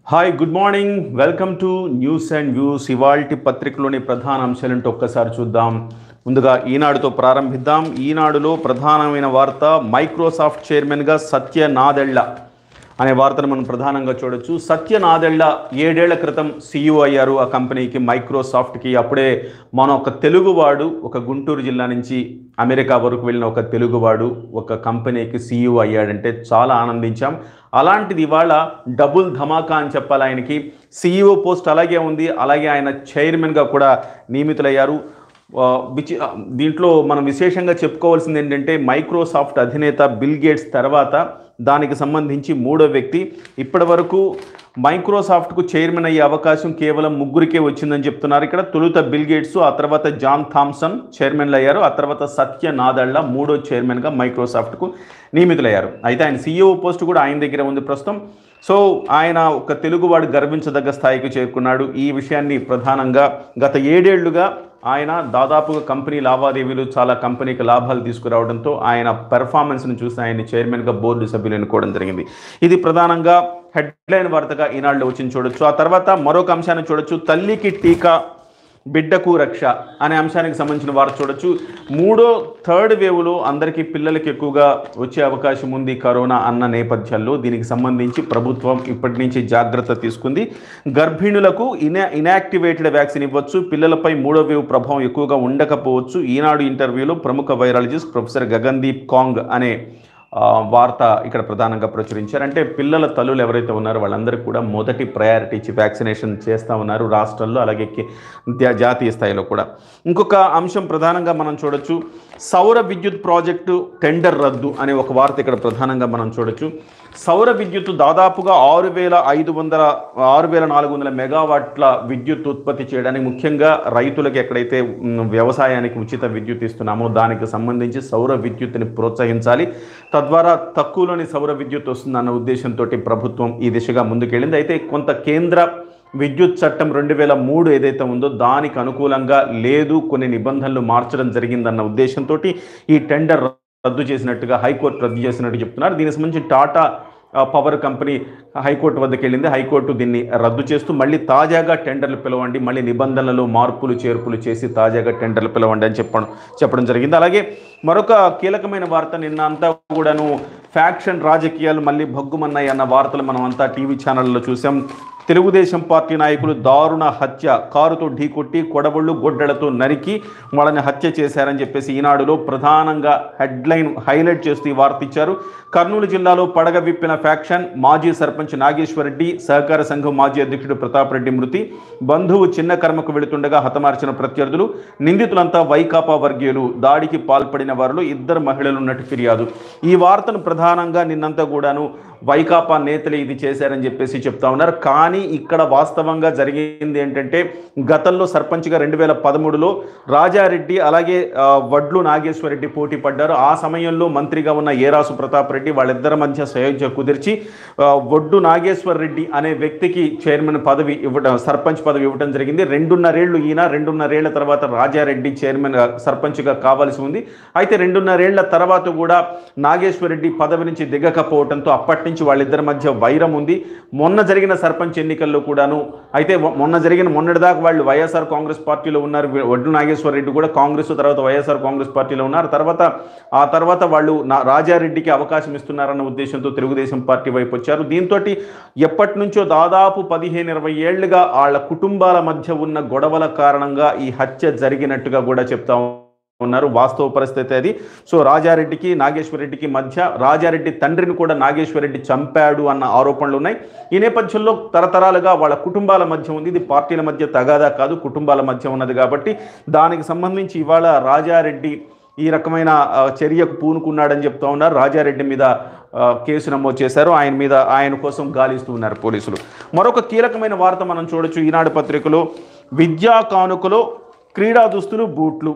hi good morning welcome to news and views ఇవాల్టి పత్రికలోని ప్రధాన అంశాలంటే ఒక్కసారి చూద్దాం ముందుగా ఈనాడుతో ప్రారంభిద్దాం ఈనాడులో ప్రధానమైన వార్త మైక్రోసాఫ్ట్ చైర్మన్గా సత్య నాదెళ్ల అనే వార్తను మనం ప్రధానంగా చూడొచ్చు సత్య నాదెళ్ల ఏడేళ్ల క్రితం సీఈఓ అయ్యారు ఆ కంపెనీకి మైక్రోసాఫ్ట్కి అప్పుడే మన ఒక తెలుగువాడు ఒక గుంటూరు జిల్లా నుంచి అమెరికా వరకు వెళ్ళిన ఒక తెలుగువాడు ఒక కంపెనీకి సీఈఓ అయ్యాడంటే చాలా ఆనందించాం అలాంటిది ఇవాళ డబుల్ ధమాకా అని చెప్పాలి ఆయనకి సీఈఓ పోస్ట్ అలాగే ఉంది అలాగే ఆయన చైర్మన్గా కూడా నియమితులయ్యారు ఆ, విచి ఆ, దీంట్లో మనం విశేషంగా చెప్పుకోవాల్సింది ఏంటంటే మైక్రోసాఫ్ట్ అధినేత బిల్ గేట్స్ తర్వాత దానికి సంబంధించి మూడో వ్యక్తి ఇప్పటి వరకు మైక్రోసాఫ్ట్కు చైర్మన్ అయ్యే అవకాశం కేవలం ముగ్గురికే వచ్చిందని చెప్తున్నారు ఇక్కడ తొలుత బిల్ గేట్స్ ఆ తర్వాత జాన్ థామ్సన్ చైర్మన్లు అయ్యారు ఆ తర్వాత సత్య నాదళ్ళ మూడో చైర్మన్గా మైక్రోసాఫ్ట్కు నియమితులయ్యారు అయితే ఆయన సీఈఓ పోస్ట్ కూడా ఆయన దగ్గర ఉంది ప్రస్తుతం సో ఆయన ఒక తెలుగువాడు గర్వించదగ్గ స్థాయికి చేరుకున్నాడు ఈ విషయాన్ని ప్రధానంగా గత ఏడేళ్లుగా ఆయన దాదాపుగా కంపెనీ లావాదేవీలు చాలా కంపెనీకి లాభాలు తీసుకురావడంతో ఆయన పెర్ఫార్మెన్స్ను చూసి ఆయన చైర్మన్గా బోర్డు సభ్యులు ఎన్నుకోవడం జరిగింది ఇది ప్రధానంగా హెడ్లైన్ వార్తగా ఈనాడులో వచ్చింది చూడొచ్చు ఆ తర్వాత మరొక అంశాన్ని చూడొచ్చు తల్లికి టీకా బిడ్డకు రక్ష అనే అంశానికి సంబంధించిన వారు చూడొచ్చు మూడో థర్డ్ వేవ్లో అందరికీ పిల్లలకి ఎక్కువగా వచ్చే అవకాశం ఉంది కరోనా అన్న నేపథ్యంలో దీనికి సంబంధించి ప్రభుత్వం ఇప్పటి నుంచి జాగ్రత్త తీసుకుంది గర్భిణులకు ఇనా ఇనాక్టివేటెడ్ వ్యాక్సిన్ ఇవ్వచ్చు పిల్లలపై మూడో వేవ్ ప్రభావం ఎక్కువగా ఉండకపోవచ్చు ఈనాడు ఇంటర్వ్యూలో ప్రముఖ వైరాలజిస్ట్ ప్రొఫెసర్ గగన్దీప్ కాంగ్ అనే ఆ, వార్త ఇక్కడ ప్రధానంగా ప్రచురించారు అంటే పిల్లల తల్లులు ఎవరైతే ఉన్నారో వాళ్ళందరికీ కూడా మొదటి ప్రయారిటీ ఇచ్చి వ్యాక్సినేషన్ చేస్తూ ఉన్నారు రాష్ట్రాల్లో అలాగే కే- జా- జాతీయ స్థాయిలో కూడా ఇంకొక అంశం ప్రధానంగా మనం చూడొచ్చు సౌర విద్యుత్ ప్రాజెక్టు టెండర్ రద్దు అనే ఒక వార్త ఇక్కడ ప్రధానంగా మనం చూడొచ్చు సౌర విద్యుత్ దాదాపుగా ఆరు వేల ఐదు వందల ఆరు వేల నాలుగు వందల మెగావాట్ల విద్యుత్ ఉత్పత్తి చేయడానికి ముఖ్యంగా రైతులకు ఎక్కడైతే మ్, వ్యవసాయానికి ఉచిత విద్యుత్ ఇస్తున్నామో దానికి సంబంధించి సౌర విద్యుత్తుని ప్రోత్సహించాలి తద్వారా తక్కువలోని సౌర విద్యుత్ వస్తుందన్న ఉద్దేశంతో ప్రభుత్వం ఈ దిశగా ముందుకెళ్ళింది అయితే కొంత కేంద్ర విద్యుత్ చట్టం రెండు వేల మూడు ఏదైతే ఉందో దానికి అనుకూలంగా లేదు కొన్ని నిబంధనలు మార్చడం జరిగిందన్న ఉద్దేశంతో ఈ టెండర్ రద్దు చేసినట్టుగా హైకోర్టు రద్దు చేసినట్టు చెప్తున్నారు దీనికి సంబంధించి టాటా ఆ, పవర్ కంపెనీ హైకోర్టు వద్దకు వెళ్ళింది హైకోర్టు దీన్ని రద్దు చేస్తూ మళ్ళీ తాజాగా టెండర్లు పిలవండి మళ్ళీ నిబంధనలలో మార్పులు చేర్పులు చేసి తాజాగా టెండర్లు పిలవండి అని చెప్పడం చెప్పడం జరిగింది అలాగే మరొక కీలకమైన వార్త నిన్న అంతా కూడాను ఫ్యాక్షన్ రాజకీయాలు మళ్ళీ భగ్గుమన్నాయి అన్న వార్తలు మనం అంతా టీవీ ఛానళ్ళలో చూసాం తెలుగుదేశం పార్టీ నాయకులు దారుణ హత్య కారుతో ఢీకొట్టి కొడవళ్ళు గొడ్డలతో నరికి వాళ్ళని హత్య చేశారని చెప్పేసి ఈనాడులో ప్రధానంగా హెడ్లైన్ హైలైట్ చేస్తూ ఈ వార్త ఇచ్చారు కర్నూలు జిల్లాలో పడగ విప్పిన ఫ్యాక్షన్ మాజీ సర్పంచ్ నాగేశ్వరరెడ్డి సహకార సంఘం మాజీ అధ్యక్షుడు ప్రతాప్ రెడ్డి మృతి బంధువు చిన్న కర్మకు వెళుతుండగా హతమార్చిన ప్రత్యర్థులు నిందితులంతా వైకాపా వర్గీయులు దాడికి పాల్పడిన వారిలో ఇద్దరు మహిళలు ఉన్నట్టు ఫిర్యాదు ఈ వార్తను ప్రధానంగా నిన్నంతా కూడాను వైకాపా నేతలు ఇది చేశారని చెప్పేసి చెప్తా ఉన్నారు కానీ ఇక్కడ వాస్తవంగా జరిగింది ఏంటంటే గతంలో సర్పంచ్గా రెండు వేల పదమూడులో రాజారెడ్డి అలాగే ఆ, వడ్లు నాగేశ్వరరెడ్డి పోటీ పడ్డారు ఆ సమయంలో మంత్రిగా ఉన్న ఏరాసు ప్రతాప్ రెడ్డి వాళ్ళిద్దరి మధ్య సయోధ్య కుదిర్చి ఆ, వడ్డు నాగేశ్వర రెడ్డి అనే వ్యక్తికి చైర్మన్ పదవి ఇవ్వడం సర్పంచ్ పదవి ఇవ్వడం జరిగింది రెండున్నరేళ్లు ఈయన రెండున్నరేళ్ల తర్వాత రాజారెడ్డి చైర్మన్ సర్పంచ్గా కావాల్సి ఉంది అయితే రెండున్నరేళ్ల తర్వాత కూడా నాగేశ్వరరెడ్డి పదవి నుంచి దిగకపోవడంతో అప్పటి నుంచి వాళ్ళిద్దరి మధ్య వైరం ఉంది మొన్న జరిగిన సర్పంచ్ ఎన్నికల్లో కూడాను అయితే మొ- మొన్న జరిగిన మొన్నటిదాకా వాళ్ళు వైఎస్ఆర్ కాంగ్రెస్ పార్టీలో ఉన్నారు వీ- వడ్లు నాగేశ్వర రెడ్డి కూడా కాంగ్రెస్ తర్వాత వైఎస్ఆర్ కాంగ్రెస్ పార్టీలో ఉన్నారు తర్వాత ఆ తర్వాత వాళ్ళు నా రాజారెడ్డికి అవకాశం ఇస్తున్నారన్న ఉద్దేశంతో తెలుగుదేశం పార్టీ వైపు వచ్చారు దీంతో ఎప్పటి నుంచో దాదాపు పదిహేను ఇరవై ఏళ్లుగా వాళ్ళ కుటుంబాల మధ్య ఉన్న గొడవల కారణంగా ఈ హత్య జరిగినట్టుగా కూడా చెప్తా ఉన్నారు వాస్తవ పరిస్థితి అది సో రాజారెడ్డికి నాగేశ్వరరెడ్డికి మధ్య రాజారెడ్డి తండ్రిని కూడా నాగేశ్వరరెడ్డి చంపాడు అన్న ఆరోపణలు ఉన్నాయి ఈ నేపథ్యంలో తరతరాలుగా వాళ్ళ కుటుంబాల మధ్య ఉంది ఇది పార్టీల మధ్య తగాదా కాదు కుటుంబాల మధ్య ఉన్నది కాబట్టి దానికి సంబంధించి ఇవాళ రాజారెడ్డి ఈ రకమైన ఆ, చర్యకు పూనుకున్నాడని చెప్తా ఉన్నారు రాజారెడ్డి మీద ఆ, కేసు నమోదు చేశారు ఆయన మీద ఆయన కోసం గాలిస్తూ ఉన్నారు పోలీసులు మరొక కీలకమైన వార్త మనం చూడొచ్చు ఈనాడు పత్రికలో విద్యా కానుకలో క్రీడా దుస్తులు బూట్లు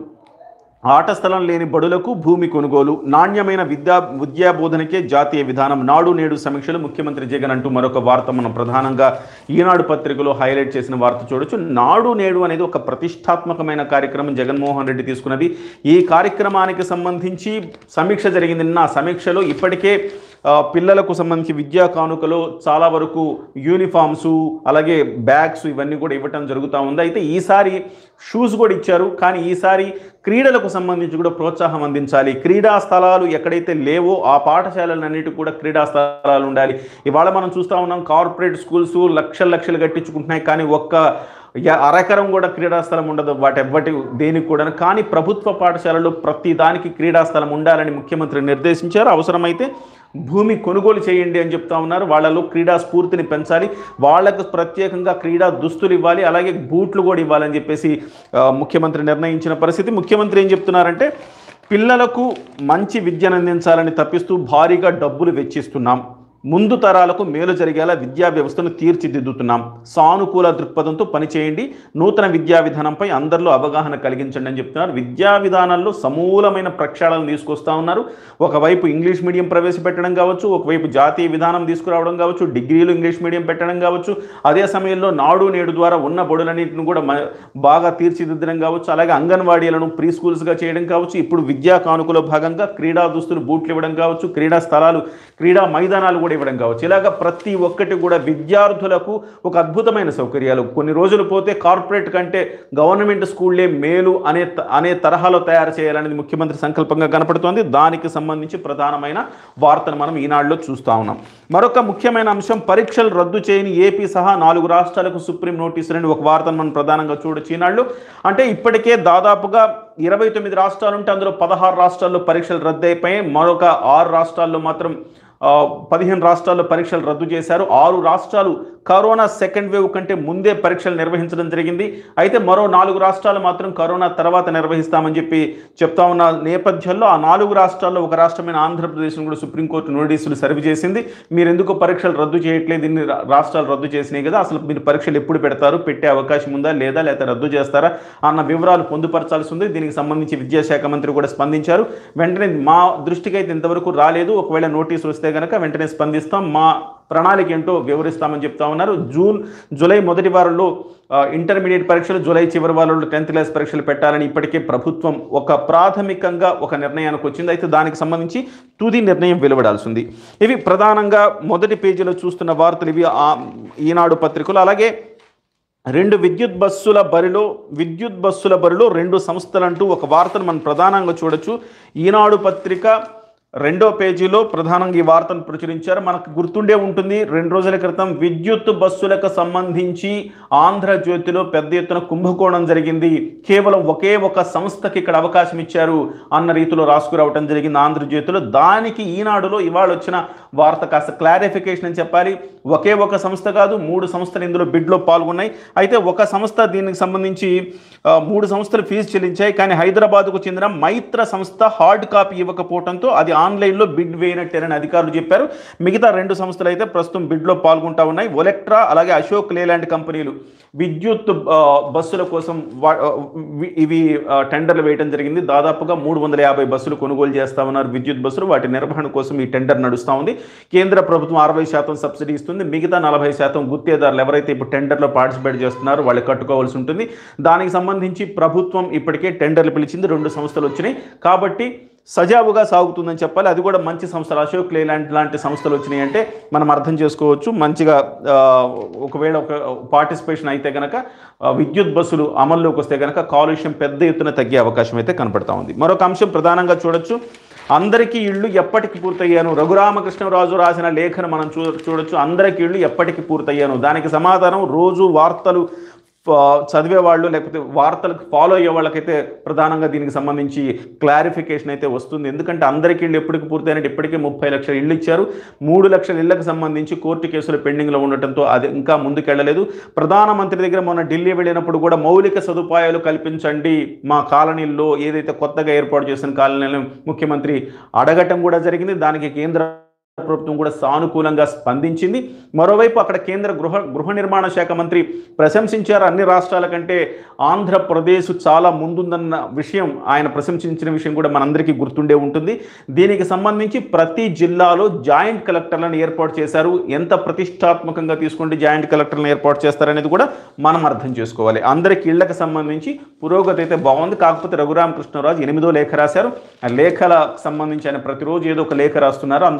ఆట స్థలం లేని బడులకు భూమి కొనుగోలు నాణ్యమైన విద్యా విద్యా బోధనకే జాతీయ విధానం నాడు నేడు సమీక్షలు ముఖ్యమంత్రి జగన్ అంటూ మరొక వార్త మనం ప్రధానంగా ఈనాడు పత్రికలో హైలైట్ చేసిన వార్త చూడొచ్చు నాడు నేడు అనేది ఒక ప్రతిష్టాత్మకమైన కార్యక్రమం జగన్మోహన్ రెడ్డి తీసుకున్నది ఈ కార్యక్రమానికి సంబంధించి సమీక్ష జరిగింది నిన్న ఆ సమీక్షలో ఇప్పటికే ఆ, పిల్లలకు సంబంధించి విద్యా కానుకలో చాలా వరకు యూనిఫామ్స్ అలాగే బ్యాగ్స్ ఇవన్నీ కూడా ఇవ్వటం జరుగుతూ ఉంది అయితే ఈసారి షూస్ కూడా ఇచ్చారు కానీ ఈసారి క్రీడలకు సంబంధించి కూడా ప్రోత్సాహం అందించాలి క్రీడా స్థలాలు ఎక్కడైతే లేవో ఆ పాఠశాలలన్నిటి కూడా క్రీడా స్థలాలు ఉండాలి ఇవాళ మనం చూస్తూ ఉన్నాం కార్పొరేట్ స్కూల్స్ లక్షలు లక్షలు కట్టించుకుంటున్నాయి కానీ ఒక్క యా- అరెకరం కూడా క్రీడా స్థలం ఉండదు వాటి ఎవ్వటి దేనికి కూడా కానీ ప్రభుత్వ పాఠశాలలో ప్రతి దానికి క్రీడా స్థలం ఉండాలని ముఖ్యమంత్రి నిర్దేశించారు అవసరమైతే భూమి కొనుగోలు చేయండి అని చెప్తా ఉన్నారు వాళ్ళలో క్రీడా స్ఫూర్తిని పెంచాలి వాళ్ళకు ప్రత్యేకంగా క్రీడా దుస్తులు ఇవ్వాలి అలాగే బూట్లు కూడా ఇవ్వాలని చెప్పేసి ఆ, ముఖ్యమంత్రి నిర్ణయించిన పరిస్థితి ముఖ్యమంత్రి ఏం చెప్తున్నారంటే పిల్లలకు మంచి విద్యను అందించాలని తప్పిస్తూ భారీగా డబ్బులు వెచ్చిస్తున్నాం ముందు తరాలకు మేలు జరిగేలా విద్యా వ్యవస్థను తీర్చిదిద్దుతున్నాం సానుకూల దృక్పథంతో పనిచేయండి నూతన విద్యా విధానంపై అందరిలో అవగాహన కలిగించండి అని చెప్తున్నారు విద్యా విధానాల్లో సమూలమైన ప్రక్షాళన తీసుకొస్తా ఉన్నారు ఒకవైపు ఇంగ్లీష్ మీడియం ప్రవేశపెట్టడం కావచ్చు ఒకవైపు జాతీయ విధానం తీసుకురావడం కావచ్చు డిగ్రీలు ఇంగ్లీష్ మీడియం పెట్టడం కావచ్చు అదే సమయంలో నాడు నేడు ద్వారా ఉన్న బడులన్నింటిని కూడా మ- బాగా తీర్చిదిద్దడం కావచ్చు అలాగే అంగన్వాడీలను ప్రీ స్కూల్స్గా చేయడం కావచ్చు ఇప్పుడు విద్యా కానుకలో భాగంగా క్రీడా దుస్తులు బూట్లు ఇవ్వడం కావచ్చు క్రీడా స్థలాలు క్రీడా మైదానాలు కూడా ఇవ్వడం కావచ్చు ఇలాగ ప్రతి ఒక్కటి కూడా విద్యార్థులకు ఒక అద్భుతమైన సౌకర్యాలు కొన్ని రోజులు పోతే కార్పొరేట్ కంటే గవర్నమెంట్ స్కూళ్ళే మేలు అనే త- అనే తరహాలో తయారు చేయాలనేది ముఖ్యమంత్రి సంకల్పంగా కనపడుతోంది దానికి సంబంధించి ప్రధానమైన వార్తను మనం ఈనాడులో చూస్తా ఉన్నాం మరొక ముఖ్యమైన అంశం పరీక్షలు రద్దు చేయని ఏపీ సహా నాలుగు రాష్ట్రాలకు సుప్రీం నోటీసులని ఒక వార్తను మనం ప్రధానంగా చూడొచ్చు ఈనాళ్ళు అంటే ఇప్పటికే దాదాపుగా ఇరవై తొమ్మిది రాష్ట్రాలు ఉంటే అందులో పదహారు రాష్ట్రాల్లో పరీక్షలు రద్దు అయిపోయాయి మరొక ఆరు రాష్ట్రాల్లో మాత్రం ఆ, పదిహేను రాష్ట్రాల్లో పరీక్షలు రద్దు చేశారు ఆరు రాష్ట్రాలు కరోనా సెకండ్ వేవ్ కంటే ముందే పరీక్షలు నిర్వహించడం జరిగింది అయితే మరో నాలుగు రాష్ట్రాలు మాత్రం కరోనా తర్వాత నిర్వహిస్తామని చెప్పి చెప్తా ఉన్న నేపథ్యంలో ఆ నాలుగు రాష్ట్రాల్లో ఒక రాష్ట్రమైన ఆంధ్రప్రదేశ్ను కూడా సుప్రీంకోర్టు నోటీసులు సర్వ్ చేసింది మీరు ఎందుకు పరీక్షలు రద్దు చేయట్లేదు ఇన్ని రా- రాష్ట్రాలు రద్దు చేసినాయి కదా అసలు మీరు పరీక్షలు ఎప్పుడు పెడతారు పెట్టే అవకాశం ఉందా లేదా లేకపోతే రద్దు చేస్తారా అన్న వివరాలు పొందుపరచాల్సి ఉంది దీనికి సంబంధించి విద్యాశాఖ మంత్రి కూడా స్పందించారు వెంటనే మా దృష్టికి అయితే ఇంతవరకు రాలేదు ఒకవేళ నోటీసులు వస్తే కనుక వెంటనే స్పందిస్తాం మా ప్రణాళిక ఏంటో వివరిస్తామని చెప్తా ఉన్నారు జూన్ జూలై మొదటి వారంలో ఆ, ఇంటర్మీడియట్ పరీక్షలు జూలై చివరి వారంలో టెన్త్ క్లాస్ పరీక్షలు పెట్టాలని ఇప్పటికే ప్రభుత్వం ఒక ప్రాథమికంగా ఒక నిర్ణయానికి వచ్చింది అయితే దానికి సంబంధించి తుది నిర్ణయం వెలువడాల్సి ఉంది ఇవి ప్రధానంగా మొదటి పేజీలో చూస్తున్న వార్తలు ఇవి ఆ ఈనాడు పత్రికలు అలాగే రెండు విద్యుత్ బస్సుల బరిలో విద్యుత్ బస్సుల బరిలో రెండు సంస్థలంటూ ఒక వార్తను మనం ప్రధానంగా చూడొచ్చు ఈనాడు పత్రిక రెండో పేజీలో ప్రధానంగా ఈ వార్తను ప్రచురించారు మనకు గుర్తుండే ఉంటుంది రెండు రోజుల క్రితం విద్యుత్ బస్సులకు సంబంధించి ఆంధ్రజ్యోతిలో పెద్ద ఎత్తున కుంభకోణం జరిగింది కేవలం ఒకే ఒక సంస్థకి ఇక్కడ అవకాశం ఇచ్చారు అన్న రీతిలో రాసుకురావటం జరిగింది ఆంధ్రజ్యోతిలో దానికి ఈనాడులో ఇవాళ వచ్చిన వార్త కాస్త క్లారిఫికేషన్ అని చెప్పాలి ఒకే ఒక సంస్థ కాదు మూడు సంస్థలు ఇందులో బిడ్లో పాల్గొన్నాయి అయితే ఒక సంస్థ దీనికి సంబంధించి ఆ, మూడు సంస్థలు ఫీజు చెల్లించాయి కానీ హైదరాబాద్కు చెందిన మైత్ర సంస్థ హార్డ్ కాపీ ఇవ్వకపోవడంతో అది ఆన్లైన్లో బిడ్ వేయనట్టేనని అధికారులు చెప్పారు మిగతా రెండు సంస్థలు అయితే ప్రస్తుతం బిడ్లో పాల్గొంటా ఉన్నాయి ఒలెక్ట్రా అలాగే అశోక్ లేలాండ్ కంపెనీలు విద్యుత్ ఆ, బస్సుల కోసం వా- ఆ, వి- ఇవి ఆ, టెండర్లు వేయడం జరిగింది దాదాపుగా మూడు వందల యాభై బస్సులు కొనుగోలు చేస్తా ఉన్నారు విద్యుత్ బస్సులు వాటి నిర్వహణ కోసం ఈ టెండర్ నడుస్తూ ఉంది కేంద్ర ప్రభుత్వం అరవై శాతం సబ్సిడీ ఇస్తుంది మిగతా నలభై శాతం గుత్తేదారులు ఎవరైతే ఇప్పుడు టెండర్లో పార్టిసిపేట్ చేస్తున్నారో వాళ్ళు కట్టుకోవాల్సి ఉంటుంది దానికి సంబంధించి ప్రభుత్వం ఇప్పటికే టెండర్లు పిలిచింది రెండు సంస్థలు వచ్చినాయి కాబట్టి సజావుగా సాగుతుందని చెప్పాలి అది కూడా మంచి సంస్థలు అశోక్ లేలాంటి లాంటి సంస్థలు వచ్చినాయి అంటే మనం అర్థం చేసుకోవచ్చు మంచిగా ఆ, ఒకవేళ ఒక పార్టిసిపేషన్ అయితే కనుక ఆ, విద్యుత్ బస్సులు అమల్లోకి వస్తే కనుక కాలుష్యం పెద్ద ఎత్తున తగ్గే అవకాశం అయితే కనపడతా ఉంది మరొక అంశం ప్రధానంగా చూడొచ్చు అందరికీ ఇళ్ళు ఎప్పటికి పూర్తయ్యాను రఘురామకృష్ణరాజు రాసిన లేఖను మనం చూ చూడొచ్చు అందరికీ ఇళ్ళు ఎప్పటికి పూర్తయ్యాను దానికి సమాధానం రోజు వార్తలు ఆ, చదివే వాళ్ళు లేకపోతే వార్తలకు ఫాలో అయ్యే వాళ్ళకైతే ప్రధానంగా దీనికి సంబంధించి క్లారిఫికేషన్ అయితే వస్తుంది ఎందుకంటే అందరికీ ఇళ్ళు ఎప్పటికి పూర్తయినట్టు ఇప్పటికే ముప్పై లక్షల ఇళ్ళు ఇచ్చారు మూడు లక్షల ఇళ్లకు సంబంధించి కోర్టు కేసులు పెండింగ్లో ఉండటంతో అది ఇంకా ముందుకెళ్ళలేదు ప్రధానమంత్రి దగ్గర మొన్న ఢిల్లీ వెళ్ళినప్పుడు కూడా మౌలిక సదుపాయాలు కల్పించండి మా కాలనీల్లో ఏదైతే కొత్తగా ఏర్పాటు చేసిన కాలనీలను ముఖ్యమంత్రి అడగటం కూడా జరిగింది దానికి కేంద్ర ప్రభుత్వం కూడా సానుకూలంగా స్పందించింది మరోవైపు అక్కడ కేంద్ర గృహ గృహ నిర్మాణ శాఖ మంత్రి ప్రశంసించారు అన్ని రాష్ట్రాల కంటే ఆంధ్రప్రదేశ్ చాలా ముందుందన్న విషయం ఆయన ప్రశంసించిన విషయం కూడా మనందరికీ గుర్తుండే ఉంటుంది దీనికి సంబంధించి ప్రతి జిల్లాలో జాయింట్ కలెక్టర్లను ఏర్పాటు చేశారు ఎంత ప్రతిష్టాత్మకంగా తీసుకుంటే జాయింట్ కలెక్టర్లను ఏర్పాటు చేస్తారనేది కూడా మనం అర్థం చేసుకోవాలి అందరికి ఇళ్లకు సంబంధించి పురోగతి అయితే బాగుంది కాకపోతే రఘురామకృష్ణరాజు ఎనిమిదో లేఖ రాశారు ఆ లేఖలకు సంబంధించి ఆయన ప్రతిరోజు ఏదో ఒక లేఖ రాస్తున్నారు అందులో భాగంగా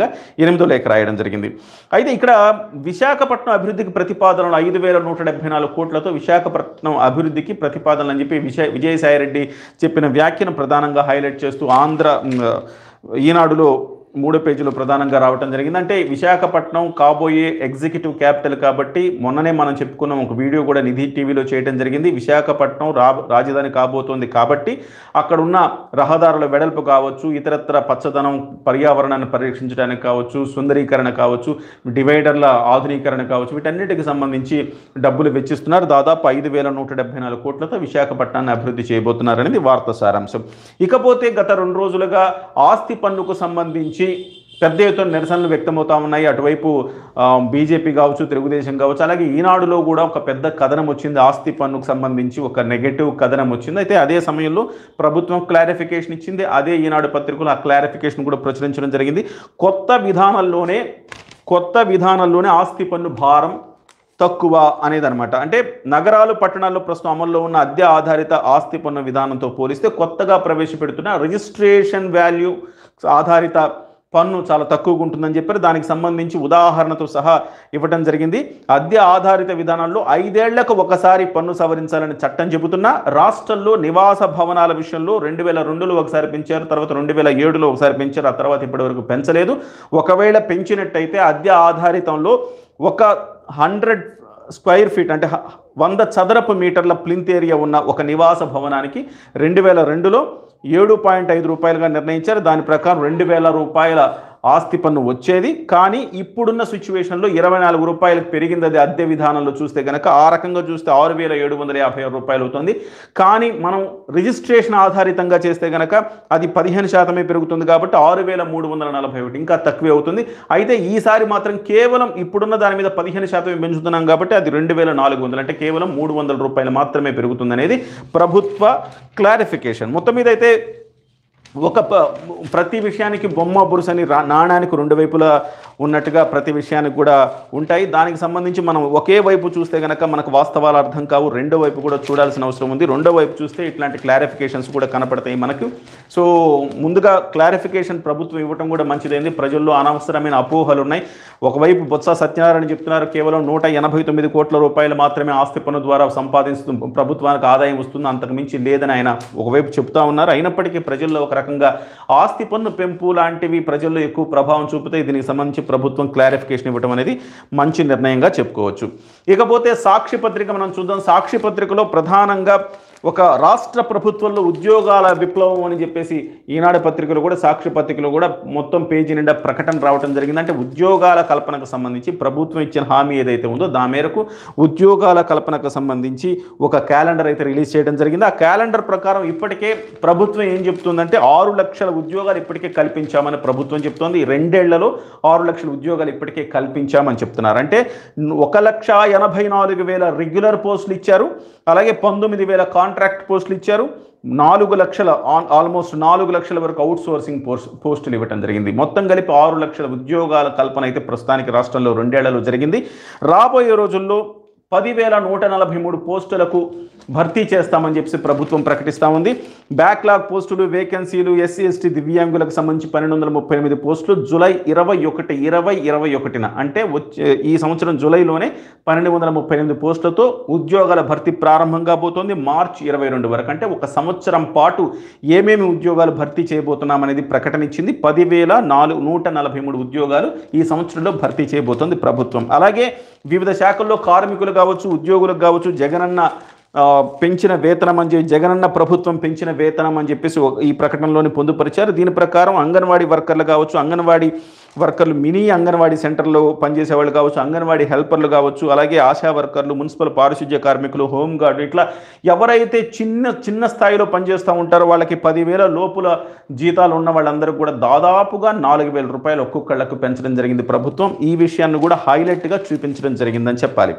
విధంగా ఎనిమిదో లేఖ రాయడం జరిగింది అయితే ఇక్కడ విశాఖపట్నం అభివృద్ధికి ప్రతిపాదనలు ఐదు వేల నూట డెబ్బై నాలుగు కోట్లతో విశాఖపట్నం అభివృద్ధికి ప్రతిపాదనలు అని చెప్పి విజయ విజయసాయిరెడ్డి చెప్పిన వ్యాఖ్యను ప్రధానంగా హైలైట్ చేస్తూ ఆంధ్ర ఉమ్, ఈనాడులో మూడో పేజీలో ప్రధానంగా రావటం జరిగింది అంటే విశాఖపట్నం కాబోయే ఎగ్జిక్యూటివ్ క్యాపిటల్ కాబట్టి మొన్ననే మనం చెప్పుకున్నాం ఒక వీడియో కూడా నిధి టీవీలో చేయడం జరిగింది విశాఖపట్నం రా రాజధాని కాబోతోంది కాబట్టి అక్కడ ఉన్న రహదారుల వెడల్పు కావచ్చు ఇతరత్ర పచ్చదనం పర్యావరణాన్ని పరిరక్షించడానికి కావచ్చు సుందరీకరణ కావచ్చు డివైడర్ల ఆధునీకరణ కావచ్చు వీటన్నిటికి సంబంధించి డబ్బులు వెచ్చిస్తున్నారు దాదాపు ఐదు వేల నూట డెబ్బై నాలుగు కోట్లతో విశాఖపట్నాన్ని అభివృద్ధి చేయబోతున్నారు అనేది వార్త సారాంశం ఇకపోతే గత రెండు రోజులుగా ఆస్తి పన్నుకు సంబంధించి పెద్ద ఎత్తున నిరసనలు వ్యక్తమవుతా ఉన్నాయి అటువైపు ఆ, బీజేపీ కావచ్చు తెలుగుదేశం కావచ్చు అలాగే ఈనాడులో కూడా ఒక పెద్ద కథనం వచ్చింది ఆస్తి పన్నుకు సంబంధించి ఒక నెగటివ్ కథనం వచ్చింది అయితే అదే సమయంలో ప్రభుత్వం క్లారిఫికేషన్ ఇచ్చింది అదే ఈనాడు పత్రికలో ఆ క్లారిఫికేషన్ కూడా ప్రచురించడం జరిగింది కొత్త విధానంలోనే కొత్త విధానంలోనే ఆస్తి పన్ను భారం తక్కువ అనేది అనమాట అంటే నగరాలు పట్టణాల్లో ప్రస్తుతం అమల్లో ఉన్న అద్దె ఆధారిత ఆస్తి పన్ను విధానంతో పోలిస్తే కొత్తగా ప్రవేశపెడుతున్న రిజిస్ట్రేషన్ వాల్యూ ఆధారిత పన్ను చాలా తక్కువగా ఉంటుందని చెప్పారు దానికి సంబంధించి ఉదాహరణతో సహా ఇవ్వడం జరిగింది అద్దె ఆధారిత విధానాల్లో ఐదేళ్లకు ఒకసారి పన్ను సవరించాలని చట్టం చెబుతున్నా రాష్ట్రంలో నివాస భవనాల విషయంలో రెండు వేల రెండులో ఒకసారి పెంచారు తర్వాత రెండు వేల ఏడులో ఒకసారి పెంచారు ఆ తర్వాత ఇప్పటివరకు పెంచలేదు ఒకవేళ పెంచినట్టయితే అద్దె ఆధారితంలో ఒక హండ్రెడ్ స్క్వైర్ ఫీట్ అంటే హ- వంద చదరపు మీటర్ల ప్లింత్ ఏరియా ఉన్న ఒక నివాస భవనానికి రెండు వేల రెండులో ఏడు పాయింట్ ఐదు రూపాయలుగా నిర్ణయించారు దాని ప్రకారం రెండు వేల రూపాయల ఆస్తి పన్ను వచ్చేది కానీ ఇప్పుడున్న సిచ్యువేషన్లో ఇరవై నాలుగు రూపాయలకు పెరిగింది అది అద్దె విధానంలో చూస్తే కనుక ఆ రకంగా చూస్తే ఆరు వేల ఏడు వందల యాభై ఆరు రూపాయలు అవుతుంది కానీ మనం రిజిస్ట్రేషన్ ఆధారితంగా చేస్తే కనుక అది పదిహేను శాతమే పెరుగుతుంది కాబట్టి ఆరు వేల మూడు వందల నలభై ఒకటి ఇంకా తక్కువే అవుతుంది అయితే ఈసారి మాత్రం కేవలం ఇప్పుడున్న దాని మీద పదిహేను శాతమే పెంచుతున్నాం కాబట్టి అది రెండు వేల నాలుగు వందలు అంటే కేవలం మూడు వందల రూపాయలు మాత్రమే పెరుగుతుంది అనేది ప్రభుత్వ క్లారిఫికేషన్ మొత్తం మీద అయితే ఒక ప- ప్రతి విషయానికి బొమ్మ బురుసని రా నాణానికి రెండు వైపులా ఉన్నట్టుగా ప్రతి విషయానికి కూడా ఉంటాయి దానికి సంబంధించి మనం ఒకే వైపు చూస్తే కనుక మనకు వాస్తవాలు అర్థం కావు రెండో వైపు కూడా చూడాల్సిన అవసరం ఉంది రెండో వైపు చూస్తే ఇట్లాంటి క్లారిఫికేషన్స్ కూడా కనపడతాయి మనకు సో ముందుగా క్లారిఫికేషన్ ప్రభుత్వం ఇవ్వటం కూడా మంచిదైంది ప్రజల్లో అనవసరమైన అపోహలు ఉన్నాయి ఒకవైపు బొత్స సత్యనారాయణ చెప్తున్నారు కేవలం నూట ఎనభై తొమ్మిది కోట్ల రూపాయలు మాత్రమే ఆస్తి పన్ను ద్వారా సంపాదిస్తూ ప్రభుత్వానికి ఆదాయం వస్తుంది అంతకు మించి లేదని ఆయన ఒకవైపు చెప్తా ఉన్నారు అయినప్పటికీ ప్రజల్లో ఒక రకంగా ఆస్తి పన్ను పెంపు లాంటివి ప్రజల్లో ఎక్కువ ప్రభావం చూపుతాయి దీనికి సంబంధించి ప్రభుత్వం క్లారిఫికేషన్ ఇవ్వడం అనేది మంచి నిర్ణయంగా చెప్పుకోవచ్చు ఇకపోతే సాక్షి పత్రిక మనం చూద్దాం సాక్షి పత్రికలో ప్రధానంగా ఒక రాష్ట్ర ప్రభుత్వంలో ఉద్యోగాల విప్లవం అని చెప్పేసి ఈనాడు పత్రికలో కూడా సాక్షి పత్రికలో కూడా మొత్తం పేజీ నిండా ప్రకటన రావడం జరిగింది అంటే ఉద్యోగాల కల్పనకు సంబంధించి ప్రభుత్వం ఇచ్చిన హామీ ఏదైతే ఉందో దాని మేరకు ఉద్యోగాల కల్పనకు సంబంధించి ఒక క్యాలెండర్ అయితే రిలీజ్ చేయడం జరిగింది ఆ క్యాలెండర్ ప్రకారం ఇప్పటికే ప్రభుత్వం ఏం చెప్తుందంటే ఆరు లక్షల ఉద్యోగాలు ఇప్పటికే కల్పించామని ప్రభుత్వం చెప్తోంది ఈ రెండేళ్లలో ఆరు లక్షల ఉద్యోగాలు ఇప్పటికే కల్పించామని చెప్తున్నారు అంటే ఒక లక్ష ఎనభై నాలుగు వేల రెగ్యులర్ పోస్టులు ఇచ్చారు అలాగే పంతొమ్మిది వేల కాంట్రాక్ట్ పోస్టులు ఇచ్చారు నాలుగు లక్షల ఆన్ ఆల్మోస్ట్ నాలుగు లక్షల వరకు అవుట్ సోర్సింగ్ పోస్ట్ పోస్టులు ఇవ్వటం జరిగింది మొత్తం కలిపి ఆరు లక్షల ఉద్యోగాల కల్పన అయితే ప్రస్తుతానికి రాష్ట్రంలో రెండేళ్లలో జరిగింది రాబోయే రోజుల్లో పదివేల నూట నలభై మూడు పోస్టులకు భర్తీ చేస్తామని చెప్పి ప్రభుత్వం ప్రకటిస్తూ ఉంది బ్యాక్లాగ్ పోస్టులు వేకెన్సీలు ఎస్సీ ఎస్టీ దివ్యాంగులకు సంబంధించి పన్నెండు వందల ముప్పై ఎనిమిది పోస్టులు జూలై ఇరవై ఒకటి ఇరవై ఇరవై ఒకటిన అంటే వచ్చే ఈ సంవత్సరం జూలైలోనే పన్నెండు వందల ముప్పై ఎనిమిది పోస్టులతో ఉద్యోగాల భర్తీ ప్రారంభం కాబోతోంది మార్చి ఇరవై రెండు వరకు అంటే ఒక సంవత్సరం పాటు ఏమేమి ఉద్యోగాలు భర్తీ చేయబోతున్నామనేది ప్రకటన ఇచ్చింది పదివేల నాలుగు నూట నలభై మూడు ఉద్యోగాలు ఈ సంవత్సరంలో భర్తీ చేయబోతోంది ప్రభుత్వం అలాగే వివిధ శాఖల్లో కార్మికులు కావచ్చు ఉద్యోగులకు కావచ్చు జగనన్న ఆ, పెంచిన వేతనం అని చెప్పి జగనన్న ప్రభుత్వం పెంచిన వేతనం అని చెప్పేసి ఒక- ఈ ప్రకటనలోని పొందుపరిచారు దీని ప్రకారం అంగన్వాడీ వర్కర్లు కావచ్చు అంగన్వాడీ వర్కర్లు మినీ అంగన్వాడీ సెంటర్లో పనిచేసే వాళ్ళు కావచ్చు అంగన్వాడీ హెల్పర్లు కావచ్చు అలాగే ఆశా వర్కర్లు మున్సిపల్ పారిశుధ్య కార్మికులు హోంగార్డు ఇట్లా ఎవరైతే చిన్న చిన్న స్థాయిలో పనిచేస్తూ ఉంటారో వాళ్ళకి పదివేల లోపుల జీతాలు ఉన్న వాళ్ళందరూ కూడా దాదాపుగా నాలుగు వేల రూపాయలు ఒక్కొక్కళ్ళకు పెంచడం జరిగింది ప్రభుత్వం ఈ విషయాన్ని కూడా హైలైట్గా చూపించడం జరిగిందని చెప్పాలి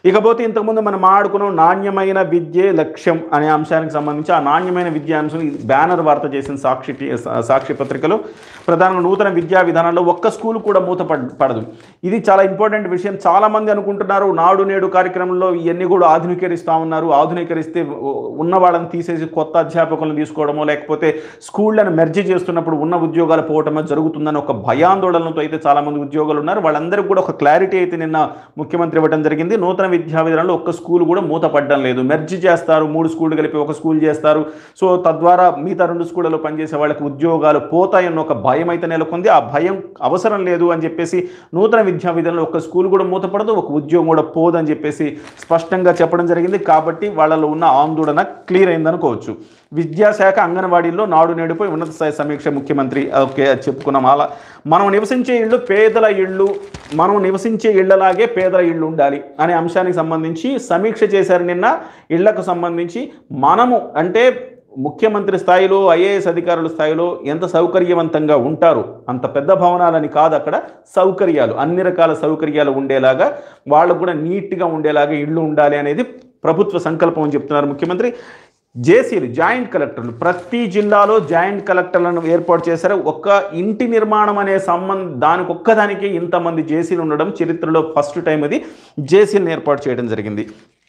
ఇకపోతే ఇంతకుముందు మనం ఆడుకున్నాం నాణ్యమైన విద్యే లక్ష్యం అనే అంశానికి సంబంధించి ఆ నాణ్యమైన విద్యా అంశం ఈ బ్యానర్ వార్త చేసిన సాక్షి టి- సాక్షి పత్రికలో ప్రధానంగా నూతన విద్యా విధానంలో ఒక్క స్కూల్ కూడా మూత పడ్- పడదు ఇది చాలా ఇంపార్టెంట్ విషయం చాలా మంది అనుకుంటున్నారు నాడు నేడు కార్యక్రమంలో ఇవన్నీ కూడా ఆధునీకరిస్తా ఉన్నారు ఆధునీకరిస్తే ఉ- ఉన్న వాళ్ళని తీసేసి కొత్త అధ్యాపకులను తీసుకోవడమో లేకపోతే స్కూళ్ళను మెర్జ్ చేస్తున్నప్పుడు ఉన్న ఉద్యోగాలు పోవటమో జరుగుతుందని ఒక భయాందోళనతో అయితే చాలా మంది ఉద్యోగులు ఉన్నారు వాళ్ళందరికీ కూడా ఒక క్లారిటీ అయితే నిన్న ముఖ్యమంత్రి ఇవ్వడం జరిగింది నూతన విద్యా విధానంలో ఒక్క స్కూల్ కూడా మూతపడడం లేదు మెర్జ్ చేస్తారు మూడు స్కూళ్ళు కలిపి ఒక స్కూల్ చేస్తారు సో తద్వారా మిగతా రెండు స్కూళ్ళలో పనిచేసే వాళ్ళకి ఉద్యోగాలు పోతాయన్న ఒక భయం అయితే నెలకొంది ఆ భయం అవసరం లేదు అని చెప్పేసి నూతన విద్యా విధానంలో ఒక స్కూల్ కూడా మూతపడదు ఒక ఉద్యోగం కూడా పోదని చెప్పేసి స్పష్టంగా చెప్పడం జరిగింది కాబట్టి వాళ్ళలో ఉన్న ఆందోళన క్లియర్ అయిందనుకోవచ్చు విద్యాశాఖ అంగన్వాడీల్లో నాడు నేడుపై ఉన్నత స్థాయి సమీక్ష ముఖ్యమంత్రి ఓకే అది చెప్పుకున్నాం అలా మనం నివసించే ఇళ్ళు పేదల ఇళ్ళు మనం నివసించే ఇళ్ళలాగే పేదల ఇళ్ళు ఉండాలి అనే అంశానికి సంబంధించి సమీక్ష చేశారు నిన్న ఇళ్లకు సంబంధించి మనము అంటే ముఖ్యమంత్రి స్థాయిలో ఐఏఎస్ అధికారుల స్థాయిలో ఎంత సౌకర్యవంతంగా ఉంటారు అంత పెద్ద భవనాలని కాదు అక్కడ సౌకర్యాలు అన్ని రకాల సౌకర్యాలు ఉండేలాగా వాళ్ళు కూడా నీట్గా ఉండేలాగా ఇళ్ళు ఉండాలి అనేది ప్రభుత్వ సంకల్పం అని చెప్తున్నారు ముఖ్యమంత్రి జేసీలు జాయింట్ కలెక్టర్లు ప్రతి జిల్లాలో జాయింట్ కలెక్టర్లను ఏర్పాటు చేశారు ఒక్క ఇంటి నిర్మాణం అనే సంబంధం దానికి ఒక్కదానికి ఇంతమంది జేసీలు ఉండడం చరిత్రలో ఫస్ట్ టైం అది జేసీలను ఏర్పాటు చేయడం జరిగింది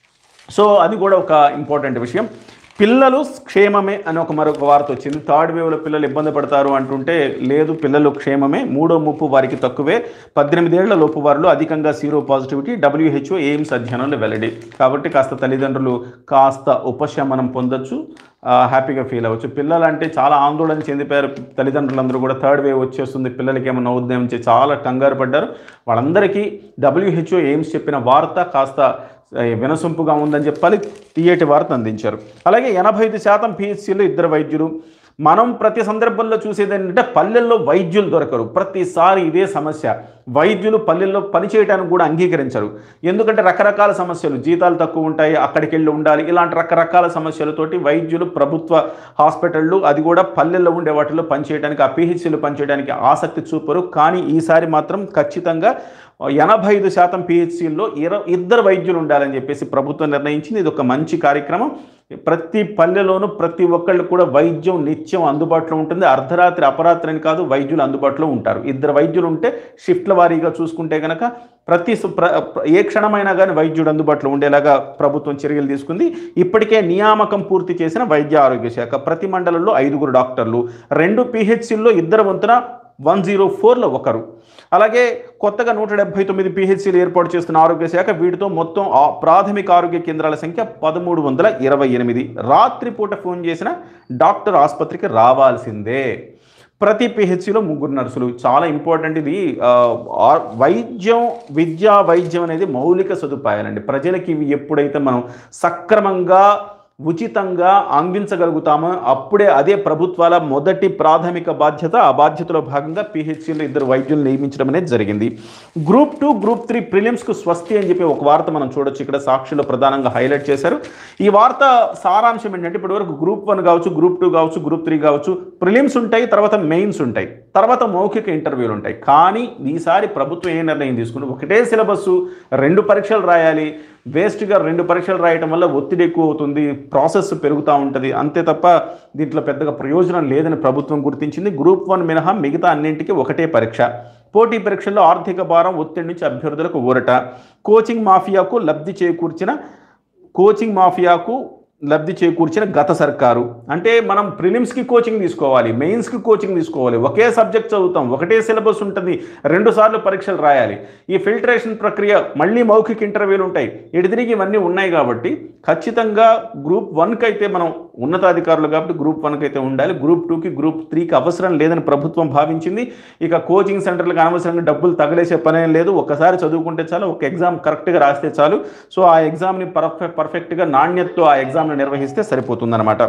సో అది కూడా ఒక ఇంపార్టెంట్ విషయం పిల్లలు క్షేమమే అని ఒక మరొక వార్త వచ్చింది థర్డ్ వేవ్లో పిల్లలు ఇబ్బంది పడతారు అంటుంటే లేదు పిల్లలు క్షేమమే మూడో ముప్పు వారికి తక్కువే పద్దెనిమిదేళ్ల లోపు వారిలో అధికంగా సీరో పాజిటివిటీ డబ్ల్యూహెచ్ఓ ఎయిమ్స్ అధ్యయనంలో వెల్లడి కాబట్టి కాస్త తల్లిదండ్రులు కాస్త ఉపశమనం పొందొచ్చు ఆ, హ్యాపీగా ఫీల్ అవ్వచ్చు పిల్లలు అంటే చాలా ఆందోళన చెందిపోయారు తల్లిదండ్రులందరూ కూడా థర్డ్ వేవ్ వచ్చేస్తుంది పిల్లలకి ఏమైనా అవుద్దామని చెప్పి చాలా కంగారు పడ్డారు వాళ్ళందరికీ డబ్ల్యూహెచ్ఓ ఎయిమ్స్ చెప్పిన వార్త కాస్త ఆ, వినసొంపుగా ఉందని చెప్పాలి తీయటి వార్త అందించారు అలాగే ఎనభై ఐదు శాతం పిహెచ్సిలో ఇద్దరు వైద్యులు మనం ప్రతి సందర్భంలో చూసేది ఏంటంటే పల్లెల్లో వైద్యులు దొరకరు ప్రతిసారి ఇదే సమస్య వైద్యులు పల్లెల్లో పనిచేయడానికి కూడా అంగీకరించరు ఎందుకంటే రకరకాల సమస్యలు జీతాలు తక్కువ ఉంటాయి అక్కడికి వెళ్ళి ఉండాలి ఇలాంటి రకరకాల సమస్యలతోటి వైద్యులు ప్రభుత్వ హాస్పిటళ్ళు అది కూడా పల్లెల్లో ఉండే వాటిలో పనిచేయడానికి ఆ పిహెచ్సిలు పనిచేయడానికి ఆసక్తి చూపరు కానీ ఈసారి మాత్రం ఖచ్చితంగా ఎనభై ఐదు శాతం పిహెచ్సిల్లో ఇర ఇద్దరు వైద్యులు ఉండాలని చెప్పేసి ప్రభుత్వం నిర్ణయించింది ఇది ఒక మంచి కార్యక్రమం ప్రతి పల్లెలోనూ ప్రతి ఒక్కళ్ళు కూడా వైద్యం నిత్యం అందుబాటులో ఉంటుంది అర్ధరాత్రి అపరాత్రి అని కాదు వైద్యులు అందుబాటులో ఉంటారు ఇద్దరు వైద్యులు ఉంటే షిఫ్ట్ల వారీగా చూసుకుంటే కనుక ప్రతి సు- ప్ర- ప్ర- ఏ క్షణమైనా కానీ వైద్యుడు అందుబాటులో ఉండేలాగా ప్రభుత్వం చర్యలు తీసుకుంది ఇప్పటికే నియామకం పూర్తి చేసిన వైద్య ఆరోగ్య శాఖ ప్రతి మండలంలో ఐదుగురు డాక్టర్లు రెండు పిహెచ్సిల్లో ఇద్దరు వంతున వన్ జీరో ఫోర్లో ఒకరు అలాగే కొత్తగా నూట డెబ్బై తొమ్మిది పిహెచ్సీలు ఏర్పాటు చేస్తున్న ఆరోగ్య శాఖ వీటితో మొత్తం ఆ ప్రాథమిక ఆరోగ్య కేంద్రాల సంఖ్య పదమూడు వందల ఇరవై ఎనిమిది రాత్రిపూట ఫోన్ చేసిన డాక్టర్ ఆసుపత్రికి రావాల్సిందే ప్రతి పిహెచ్సిలో ముగ్గురు నర్సులు చాలా ఇంపార్టెంట్ ఇది ఆ, ఆ- వైద్యం విద్యా వైద్యం అనేది మౌలిక సదుపాయాలండి ప్రజలకి ఇవి ఎప్పుడైతే మనం సక్రమంగా ఉచితంగా అందించగలుగుతామో అప్పుడే అదే ప్రభుత్వాల మొదటి ప్రాథమిక బాధ్యత ఆ బాధ్యతలో భాగంగా పిహెచ్సిలో ఇద్దరు వైద్యులు నియమించడం అనేది జరిగింది గ్రూప్ టూ గ్రూప్ త్రీ ప్రిలిమ్స్కు స్వస్తి అని చెప్పి ఒక వార్త మనం చూడొచ్చు ఇక్కడ సాక్షిలో ప్రధానంగా హైలైట్ చేశారు ఈ వార్త సారాంశం ఏంటంటే ఇప్పటివరకు గ్రూప్ వన్ కావచ్చు గ్రూప్ టూ కావచ్చు గ్రూప్ త్రీ కావచ్చు ప్రిలిమ్స్ ఉంటాయి తర్వాత మెయిన్స్ ఉంటాయి తర్వాత మౌఖిక ఇంటర్వ్యూలు ఉంటాయి కానీ ఈసారి ప్రభుత్వం ఏ నిర్ణయం తీసుకుంది ఒకటే సిలబస్ రెండు పరీక్షలు రాయాలి వేస్ట్గా రెండు పరీక్షలు రాయటం వల్ల ఒత్తిడి ఎక్కువ అవుతుంది ప్రాసెస్ పెరుగుతూ ఉంటుంది అంతే తప్ప దీంట్లో పెద్దగా ప్రయోజనం లేదని ప్రభుత్వం గుర్తించింది గ్రూప్ వన్ మినహా మిగతా అన్నింటికి ఒకటే పరీక్ష పోటీ పరీక్షల్లో ఆర్థిక భారం ఒత్తిడి నుంచి అభ్యర్థులకు ఊరట కోచింగ్ మాఫియాకు లబ్ధి చేకూర్చిన కోచింగ్ మాఫియాకు లబ్ధి చేకూర్చిన గత సర్కారు అంటే మనం ప్రిలిమ్స్కి కోచింగ్ తీసుకోవాలి మెయిన్స్కి కోచింగ్ తీసుకోవాలి ఒకే సబ్జెక్ట్ చదువుతాం ఒకటే సిలబస్ ఉంటుంది రెండు సార్లు పరీక్షలు రాయాలి ఈ ఫిల్టరేషన్ ప్రక్రియ మళ్ళీ మౌఖిక ఇంటర్వ్యూలు ఉంటాయి ఇటు తిరిగి ఇవన్నీ ఉన్నాయి కాబట్టి ఖచ్చితంగా గ్రూప్ వన్కి అయితే మనం ఉన్నతాధికారులు కాబట్టి గ్రూప్ వన్కి అయితే ఉండాలి గ్రూప్ టూకి గ్రూప్ త్రీకి అవసరం లేదని ప్రభుత్వం భావించింది ఇక కోచింగ్ సెంటర్లకు అనవసరంగా డబ్బులు తగలేసే పనేం లేదు ఒక్కసారి చదువుకుంటే చాలు ఒక ఎగ్జామ్ కరెక్ట్గా రాస్తే చాలు సో ఆ ఎగ్జామ్ని పర్ఫెక్ట్ పర్ఫెక్ట్గా నాణ్యతతో ఆ ఎగ్జామ్ని నిర్వహిస్తే సరిపోతుందన్నమాట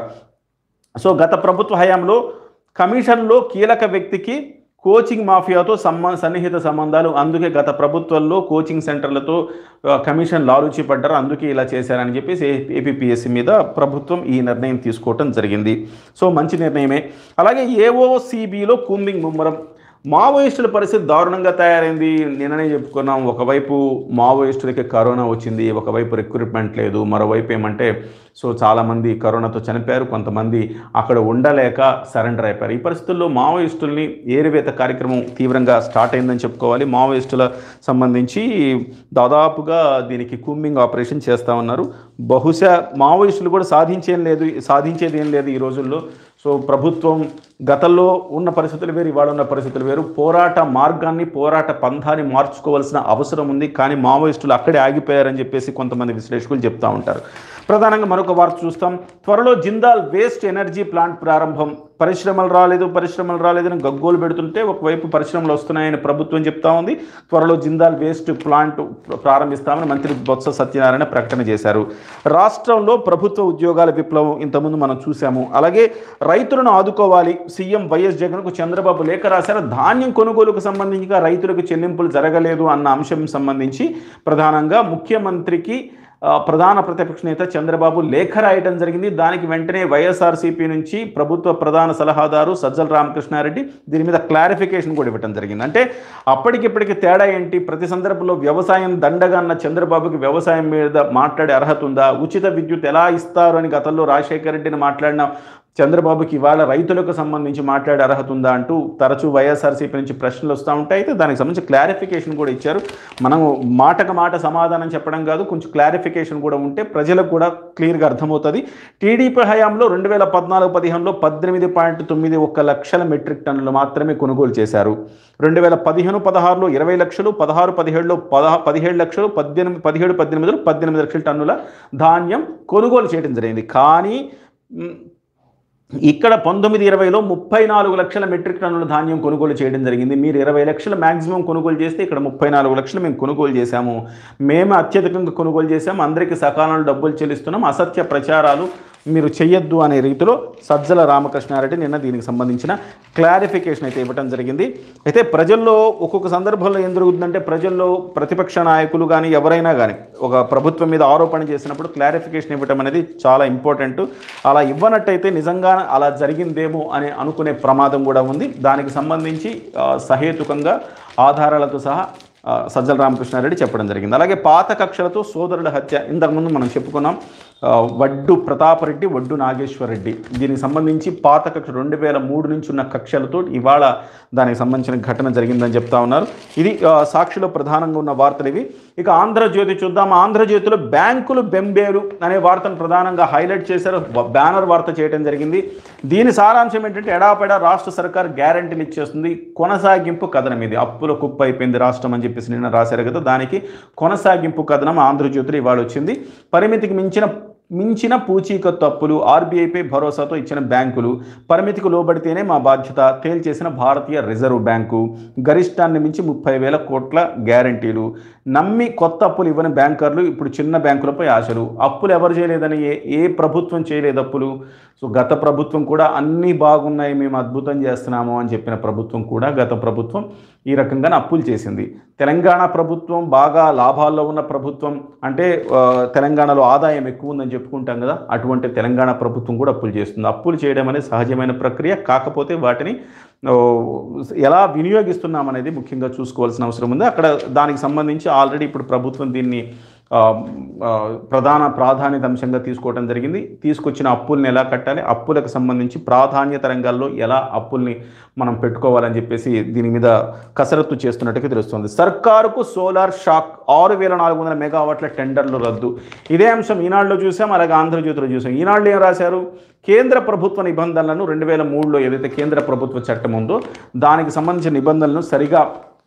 సో గత ప్రభుత్వ హయాంలో కమిషన్లో కీలక వ్యక్తికి కోచింగ్ మాఫియాతో సంబ సన్నిహిత సంబంధాలు అందుకే గత ప్రభుత్వంలో కోచింగ్ సెంటర్లతో ఆ, కమిషన్ లాలూచి పడ్డారు అందుకే ఇలా చేశారని చెప్పేసి ఏపీపీఎస్సీ మీద ప్రభుత్వం ఈ నిర్ణయం తీసుకోవటం జరిగింది సో మంచి నిర్ణయమే అలాగే ఏఓసిబిలో కూంబింగ్ ముమ్మరం మావోయిస్టుల పరిస్థితి దారుణంగా తయారైంది నిన్ననే చెప్పుకున్నాం ఒకవైపు మావోయిస్టులకి కరోనా వచ్చింది ఒకవైపు రిక్రూట్మెంట్ లేదు మరోవైపు ఏమంటే సో చాలామంది కరోనాతో చనిపోయారు కొంతమంది అక్కడ ఉండలేక సరెండర్ అయిపోయారు ఈ పరిస్థితుల్లో మావోయిస్టుల్ని ఏరివేత కార్యక్రమం తీవ్రంగా స్టార్ట్ అయిందని చెప్పుకోవాలి మావోయిస్టుల సంబంధించి దాదాపుగా దీనికి కూంబింగ్ ఆపరేషన్ చేస్తూ ఉన్నారు బహుశా మావోయిస్టులు కూడా సాధించేం లేదు సాధించేది ఏం లేదు ఈ రోజుల్లో సో ప్రభుత్వం గతంలో ఉన్న పరిస్థితులు వేరు ఇవాళ ఉన్న పరిస్థితులు వేరు పోరాట మార్గాన్ని పోరాట పంథాన్ని మార్చుకోవాల్సిన అవసరం ఉంది కానీ మావోయిస్టులు అక్కడే ఆగిపోయారని చెప్పేసి కొంతమంది విశ్లేషకులు చెప్తా ఉంటారు ప్రధానంగా మరొక వార్త చూస్తాం త్వరలో జిందాల్ వేస్ట్ ఎనర్జీ ప్లాంట్ ప్రారంభం పరిశ్రమలు రాలేదు పరిశ్రమలు రాలేదని గగ్గోలు పెడుతుంటే ఒకవైపు పరిశ్రమలు వస్తున్నాయని ప్రభుత్వం చెప్తా ఉంది త్వరలో జిందాల్ వేస్ట్ ప్లాంట్ ప్రారంభిస్తామని మంత్రి బొత్స సత్యనారాయణ ప్రకటన చేశారు రాష్ట్రంలో ప్రభుత్వ ఉద్యోగాల విప్లవం ఇంతకుముందు మనం చూసాము అలాగే రైతులను ఆదుకోవాలి సీఎం వైఎస్ జగన్కు చంద్రబాబు లేఖ రాశారు ధాన్యం కొనుగోలుకు సంబంధించి రైతులకు చెల్లింపులు జరగలేదు అన్న అంశం సంబంధించి ప్రధానంగా ముఖ్యమంత్రికి ఆ, ప్రధాన ప్రతిపక్ష నేత చంద్రబాబు లేఖ రాయడం జరిగింది దానికి వెంటనే వైఎస్ఆర్సీపీ నుంచి ప్రభుత్వ ప్రధాన సలహాదారు సజ్జల రామకృష్ణారెడ్డి దీని మీద క్లారిఫికేషన్ కూడా ఇవ్వడం జరిగింది అంటే అప్పటికిప్పటికి తేడా ఏంటి ప్రతి సందర్భంలో వ్యవసాయం దండగా అన్న చంద్రబాబుకి వ్యవసాయం మీద మాట్లాడే అర్హత ఉందా ఉచిత విద్యుత్ ఎలా ఇస్తారు అని గతంలో రాజశేఖర రెడ్డిని మాట్లాడిన చంద్రబాబుకి ఇవాళ రైతులకు సంబంధించి మాట్లాడే అర్హత ఉందా అంటూ తరచూ వైఎస్ఆర్సీపీ నుంచి ప్రశ్నలు వస్తూ ఉంటాయి అయితే దానికి సంబంధించి క్లారిఫికేషన్ కూడా ఇచ్చారు మనం మాటకు మాట సమాధానం చెప్పడం కాదు కొంచెం క్లారిఫికేషన్ కూడా ఉంటే ప్రజలకు కూడా క్లియర్గా అర్థమవుతుంది టీడీపీ హయాంలో రెండు వేల పద్నాలుగు పదిహేనులో పద్దెనిమిది పాయింట్ తొమ్మిది ఒక్క లక్షల మెట్రిక్ టన్నులు మాత్రమే కొనుగోలు చేశారు రెండు వేల పదిహేను పదహారులో ఇరవై లక్షలు పదహారు పదిహేడులో పద పదిహేడు లక్షలు పద్దెనిమిది పదిహేడు పద్దెనిమిదిలో పద్దెనిమిది లక్షల టన్నుల ధాన్యం కొనుగోలు చేయడం జరిగింది కానీ మ్, ఇక్కడ పంతొమ్మిది ఇరవైలో ముప్పై నాలుగు లక్షల మెట్రిక్ టన్నుల ధాన్యం కొనుగోలు చేయడం జరిగింది మీరు ఇరవై లక్షల మ్యాక్సిమం కొనుగోలు చేస్తే ఇక్కడ ముప్పై నాలుగు లక్షలు మేము కొనుగోలు చేశాము మేము అత్యధికంగా కొనుగోలు చేశాము అందరికీ సకాలంలో డబ్బులు చెల్లిస్తున్నాం అసత్య ప్రచారాలు మీరు చెయ్యొద్దు అనే రీతిలో సజ్జల రామకృష్ణారెడ్డి నిన్న దీనికి సంబంధించిన క్లారిఫికేషన్ అయితే ఇవ్వడం జరిగింది అయితే ప్రజల్లో ఒక్కొక్క సందర్భంలో ఏం జరుగుతుందంటే ప్రజల్లో ప్రతిపక్ష నాయకులు కానీ ఎవరైనా కానీ ఒక ప్రభుత్వం మీద ఆరోపణ చేసినప్పుడు క్లారిఫికేషన్ ఇవ్వటం అనేది చాలా ఇంపార్టెంట్ అలా ఇవ్వనట్టయితే నిజంగా అలా జరిగిందేమో అని అనుకునే ప్రమాదం కూడా ఉంది దానికి సంబంధించి ఆ, సహేతుకంగా ఆధారాలతో సహా ఆ, సజ్జల రామకృష్ణారెడ్డి చెప్పడం జరిగింది అలాగే పాత కక్షలతో సోదరుల హత్య ఇంతకుముందు మనం చెప్పుకున్నాం ఆ, వడ్డు ప్రతాపరెడ్డి వడ్డు నాగేశ్వరరెడ్డి దీనికి సంబంధించి పాత కక్ష రెండు వేల మూడు నుంచి ఉన్న కక్షలతో ఇవాళ దానికి సంబంధించిన ఘటన జరిగిందని చెప్తా ఉన్నారు ఇది ఆ, సాక్షిలో ప్రధానంగా ఉన్న వార్తలు ఇవి ఇక ఆంధ్రజ్యోతి చూద్దాం ఆంధ్రజ్యోతిలో బ్యాంకులు బెంబేరు అనే వార్తను ప్రధానంగా హైలైట్ చేశారు వ- బ్యానర్ వార్త చేయడం జరిగింది దీని సారాంశం ఏంటంటే ఎడాపెడా రాష్ట్ర సర్కార్ గ్యారంటీలు ఇచ్చేస్తుంది కొనసాగింపు కథనం ఇది అప్పుల కుప్ప అయిపోయింది రాష్ట్రం అని చెప్పేసి నిన్న రాశారు కదా దానికి కొనసాగింపు కథనం ఆంధ్రజ్యోతిలో ఇవాళ వచ్చింది పరిమితికి మించిన మించిన పూచీకత్తు అప్పులు ఆర్బీఐపై భరోసాతో ఇచ్చిన బ్యాంకులు పరిమితికి లోబడితేనే మా బాధ్యత తేల్చేసిన భారతీయ రిజర్వ్ బ్యాంకు గరిష్టాన్ని మించి ముప్పై వేల కోట్ల గ్యారంటీలు నమ్మి కొత్త అప్పులు ఇవ్వని బ్యాంకర్లు ఇప్పుడు చిన్న బ్యాంకులపై ఆశలు అప్పులు ఎవరు చేయలేదని ఏ ఏ ప్రభుత్వం చేయలేదు అప్పులు సో గత ప్రభుత్వం కూడా అన్నీ బాగున్నాయి మేము అద్భుతం చేస్తున్నాము అని చెప్పిన ప్రభుత్వం కూడా గత ప్రభుత్వం ఈ రకంగానే అప్పులు చేసింది తెలంగాణ ప్రభుత్వం బాగా లాభాల్లో ఉన్న ప్రభుత్వం అంటే ఆ, తెలంగాణలో ఆదాయం ఎక్కువ ఉందని చెప్పుకుంటాం కదా అటువంటి తెలంగాణ ప్రభుత్వం కూడా అప్పులు చేస్తుంది అప్పులు చేయడం అనేది సహజమైన ప్రక్రియ కాకపోతే వాటిని ఓ, ఎలా వినియోగిస్తున్నాం అనేది ముఖ్యంగా చూసుకోవాల్సిన అవసరం ఉంది అక్కడ దానికి సంబంధించి ఆల్రెడీ ఇప్పుడు ప్రభుత్వం దీన్ని ఆ, ఆ, ప్రధాన ప్రాధాన్యత అంశంగా తీసుకోవడం జరిగింది తీసుకొచ్చిన అప్పుల్ని ఎలా కట్టాలి అప్పులకు సంబంధించి ప్రాధాన్యత రంగాల్లో ఎలా అప్పుల్ని మనం పెట్టుకోవాలని చెప్పేసి దీని మీద కసరత్తు చేస్తున్నట్టుగా తెలుస్తుంది సర్కారుకు సోలార్ షాక్ ఆరు వేల నాలుగు వందల మెగావాట్ల టెండర్లు రద్దు ఇదే అంశం ఈనాడులో చూసాం అలాగే ఆంధ్రజ్యోతిలో చూసాం ఈనాడులో ఏం రాశారు కేంద్ర ప్రభుత్వ నిబంధనలను రెండు వేల మూడులో ఏదైతే కేంద్ర ప్రభుత్వ చట్టం ఉందో దానికి సంబంధించిన నిబంధనలను సరిగా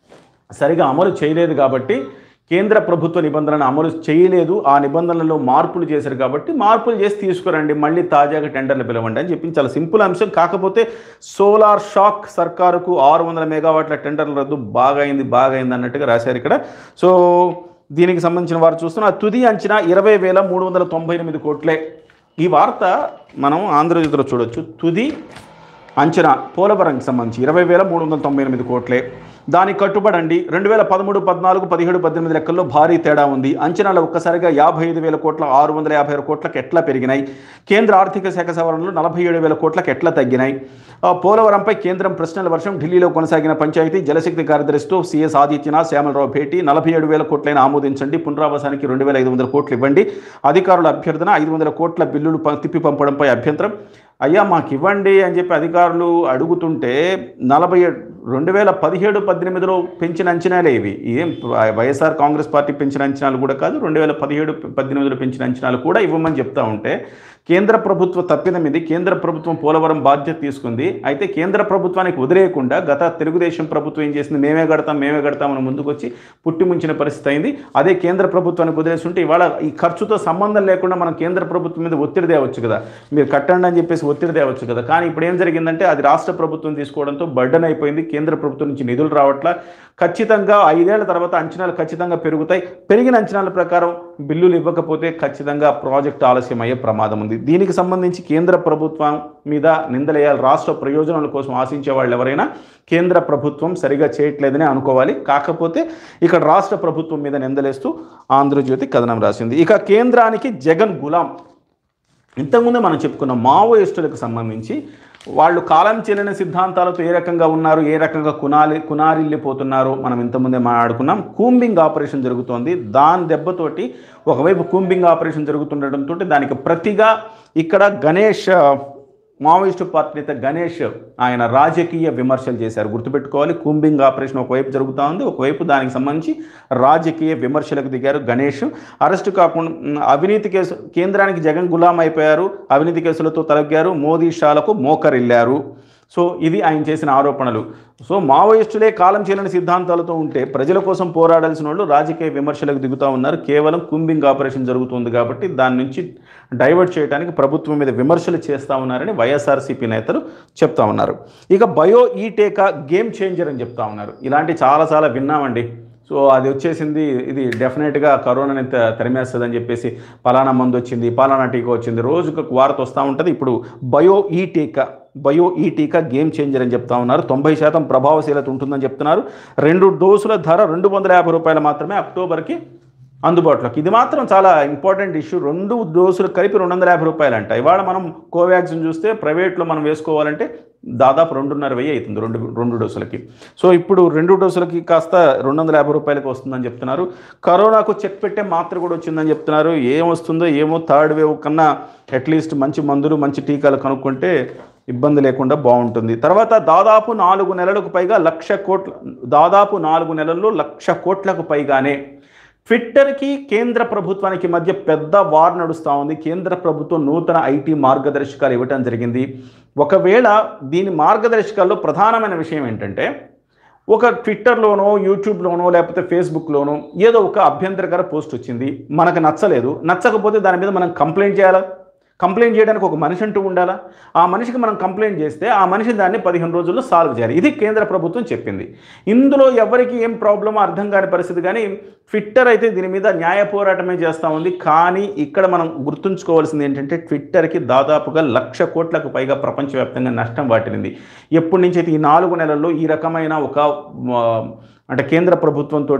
సరిగా అమలు చేయలేదు కాబట్టి కేంద్ర ప్రభుత్వ నిబంధనలను అమలు చేయలేదు ఆ నిబంధనలలో మార్పులు చేశారు కాబట్టి మార్పులు చేసి తీసుకురండి మళ్ళీ తాజాగా టెండర్లు పిలవండి అని చెప్పి చాలా సింపుల్ అంశం కాకపోతే సోలార్ షాక్ సర్కారుకు ఆరు వందల మెగావాట్ల టెండర్ల రద్దు బాగా అయింది బాగా అయింది అన్నట్టుగా రాశారు ఇక్కడ సో దీనికి సంబంధించిన వారు చూస్తున్న తుది అంచనా ఇరవై వేల మూడు వందల తొంభై ఎనిమిది కోట్లే ఈ వార్త మనం ఆంధ్రజ్యోతిలో చూడొచ్చు తుది అంచనా పోలవరంకి సంబంధించి ఇరవై వేల మూడు వందల తొంభై ఎనిమిది కోట్లే దానికి కట్టుబడండి రెండు వేల పదమూడు పద్నాలుగు పదిహేడు పద్దెనిమిది లెక్కల్లో భారీ తేడా ఉంది అంచనాలు ఒక్కసారిగా యాభై ఐదు వేల కోట్ల ఆరు వందల యాభై ఆరు కోట్లకు ఎట్లా పెరిగినాయి కేంద్ర ఆర్థిక శాఖ సవరణలు నలభై ఏడు వేల కోట్లకు ఎట్లా తగ్గినాయి ఆ, పోలవరంపై కేంద్రం ప్రశ్నల వర్షం ఢిల్లీలో కొనసాగిన పంచాయతీ జలశక్తి కార్యదర్శితో సీఎస్ ఆదిత్యనాథ్ శ్యామలరావు భేటీ నలభై ఏడు వేల కోట్లైన ఆమోదించండి పునరావాసానికి రెండు వేల ఐదు వందల కోట్లు ఇవ్వండి అధికారుల అభ్యర్థన ఐదు వందల కోట్ల బిల్లులు ప- తిప్పి పంపడంపై అభ్యంతరం అయ్యా మాకు ఇవ్వండి అని చెప్పి అధికారులు అడుగుతుంటే నలభై ఏడు రెండు వేల పదిహేడు పద్దెనిమిదిలో పెంచిన అంచనాలే ఇవి ఏం వైఎస్ఆర్ కాంగ్రెస్ పార్టీ పెంచిన అంచనాలు కూడా కాదు రెండు వేల పదిహేడు పద్దెనిమిదిలో పెంచిన అంచనాలు కూడా ఇవ్వమని చెప్తా ఉంటే కేంద్ర ప్రభుత్వ తప్పిదం ఇది కేంద్ర ప్రభుత్వం పోలవరం బాధ్యత తీసుకుంది అయితే కేంద్ర ప్రభుత్వానికి వదిలేయకుండా గత తెలుగుదేశం ప్రభుత్వం ఏం చేసింది మేమే కడతాం మేమే కడతామని ముందుకొచ్చి పుట్టి ముంచిన పరిస్థితి అయింది అదే కేంద్ర ప్రభుత్వానికి వదిలేస్తుంటే ఇవాళ ఈ ఖర్చుతో సంబంధం లేకుండా మనం కేంద్ర ప్రభుత్వం మీద ఒత్తిడి తేవచ్చు కదా మీరు కట్టండి అని చెప్పేసి ఒత్తిడి తేవచ్చు కదా కానీ ఇప్పుడు ఏం జరిగిందంటే అది రాష్ట్ర ప్రభుత్వం తీసుకోవడంతో బర్డన్ అయిపోయింది కేంద్ర ప్రభుత్వం నుంచి నిధులు రావట్లా ఖచ్చితంగా ఐదేళ్ల తర్వాత అంచనాలు ఖచ్చితంగా పెరుగుతాయి పెరిగిన అంచనాల ప్రకారం బిల్లులు ఇవ్వకపోతే ఖచ్చితంగా ప్రాజెక్టు ఆలస్యం అయ్యే ప్రమాదం ఉంది దీనికి సంబంధించి కేంద్ర ప్రభుత్వం మీద నిందలేయాలి రాష్ట్ర ప్రయోజనాల కోసం ఆశించే వాళ్ళు ఎవరైనా కేంద్ర ప్రభుత్వం సరిగా చేయట్లేదని అనుకోవాలి కాకపోతే ఇక్కడ రాష్ట్ర ప్రభుత్వం మీద నిందలేస్తూ ఆంధ్రజ్యోతి కథనం రాసింది ఇక కేంద్రానికి జగన్ గులాం ఇంతకుముందే మనం చెప్పుకున్న మావోయిస్టులకు సంబంధించి వాళ్ళు కాలం చెల్లిన సిద్ధాంతాలతో ఏ రకంగా ఉన్నారు ఏ రకంగా కునాలి కునారిల్లిపోతున్నారో మనం ఇంతకుముందే మాట్లాడుకున్నాం కూంబింగ్ ఆపరేషన్ జరుగుతోంది దాని దెబ్బతోటి ఒకవైపు కూంబింగ్ ఆపరేషన్ జరుగుతుండటంతో దానికి ప్రతిగా ఇక్కడ గణేష్ మావోయిస్టు పార్టీ నేత గణేష్ ఆయన రాజకీయ విమర్శలు చేశారు గుర్తుపెట్టుకోవాలి కూంబింగ్ ఆపరేషన్ ఒకవైపు జరుగుతూ ఉంది ఒకవైపు దానికి సంబంధించి రాజకీయ విమర్శలకు దిగారు గణేష్ అరెస్టు కాకుండా ఉమ్, అవినీతి కేసు కేంద్రానికి జగన్ గులాం అయిపోయారు అవినీతి కేసులతో తలగ్గారు మోదీ షాలకు మోకరిల్లారు సో ఇది ఆయన చేసిన ఆరోపణలు సో మావోయిస్టులే కాలం చెల్లిన సిద్ధాంతాలతో ఉంటే ప్రజల కోసం పోరాడాల్సిన వాళ్ళు రాజకీయ విమర్శలకు దిగుతూ ఉన్నారు కేవలం కుంబింగ్ ఆపరేషన్ జరుగుతుంది కాబట్టి దాని నుంచి డైవర్ట్ చేయడానికి ప్రభుత్వం మీద విమర్శలు చేస్తూ ఉన్నారని వైఎస్ఆర్సీపీ నేతలు చెప్తా ఉన్నారు ఇక బయో ఈటేకా గేమ్ చేంజర్ అని చెప్తా ఉన్నారు ఇలాంటి చాలా చాలా విన్నామండి సో అది వచ్చేసింది ఇది డెఫినెట్గా కరోనాని త- తరిమేస్తుందని చెప్పేసి పలానా మందు వచ్చింది పలానా టీకా వచ్చింది రోజుకు ఒక వార్త వస్తూ ఉంటుంది ఇప్పుడు బయో ఈ టీకా బయో ఈ టీకా గేమ్ చేంజర్ అని చెప్తా ఉన్నారు తొంభై శాతం ప్రభావశీలత ఉంటుందని చెప్తున్నారు రెండు డోసుల ధర రెండు వందల యాభై రూపాయలు మాత్రమే అక్టోబర్కి అందుబాటులోకి ఇది మాత్రం చాలా ఇంపార్టెంట్ ఇష్యూ రెండు డోసులు కలిపి రెండు వందల యాభై రూపాయలు అంట ఇవాళ మనం కోవాక్సిన్ చూస్తే ప్రైవేట్లో మనం వేసుకోవాలంటే దాదాపు రెండున్నర వెయ్యి అవుతుంది రెండు రెండు డోసులకి సో ఇప్పుడు రెండు డోసులకి కాస్త రెండు వందల యాభై రూపాయలకి వస్తుందని చెప్తున్నారు కరోనాకు చెక్ పెట్టే మాత్ర కూడా వచ్చిందని చెప్తున్నారు ఏం వస్తుందో ఏమో థర్డ్ వేవ్ కన్నా అట్లీస్ట్ మంచి మందులు మంచి టీకాలు కనుక్కుంటే ఇబ్బంది లేకుండా బాగుంటుంది తర్వాత దాదాపు నాలుగు నెలలకు పైగా లక్ష కోట్ల దాదాపు నాలుగు నెలల్లో లక్ష కోట్లకు పైగానే ట్విట్టర్కి కేంద్ర ప్రభుత్వానికి మధ్య పెద్ద వార్ నడుస్తూ ఉంది కేంద్ర ప్రభుత్వం నూతన ఐటీ మార్గదర్శకాలు ఇవ్వటం జరిగింది ఒకవేళ దీని మార్గదర్శకాల్లో ప్రధానమైన విషయం ఏంటంటే ఒక ట్విట్టర్లోనో యూట్యూబ్లోనో లేకపోతే ఫేస్బుక్లోనో ఏదో ఒక అభ్యంతరకర పోస్ట్ వచ్చింది మనకు నచ్చలేదు నచ్చకపోతే దాని మీద మనం కంప్లైంట్ చేయాలా కంప్లైంట్ చేయడానికి ఒక మనిషి అంటూ ఉండాలా ఆ మనిషికి మనం కంప్లైంట్ చేస్తే ఆ మనిషి దాన్ని పదిహేను రోజుల్లో సాల్వ్ చేయాలి ఇది కేంద్ర ప్రభుత్వం చెప్పింది ఇందులో ఎవరికి ఏం ప్రాబ్లమో అర్థం కాని పరిస్థితి కానీ ట్విట్టర్ అయితే దీని మీద న్యాయ పోరాటమే చేస్తూ ఉంది కానీ ఇక్కడ మనం గుర్తుంచుకోవాల్సింది ఏంటంటే ట్విట్టర్కి దాదాపుగా లక్ష కోట్లకు పైగా ప్రపంచవ్యాప్తంగా నష్టం వాటిల్లింది ఎప్పటి నుంచి అయితే ఈ నాలుగు నెలల్లో ఈ రకమైన ఒక ఆ, అంటే కేంద్ర ప్రభుత్వంతో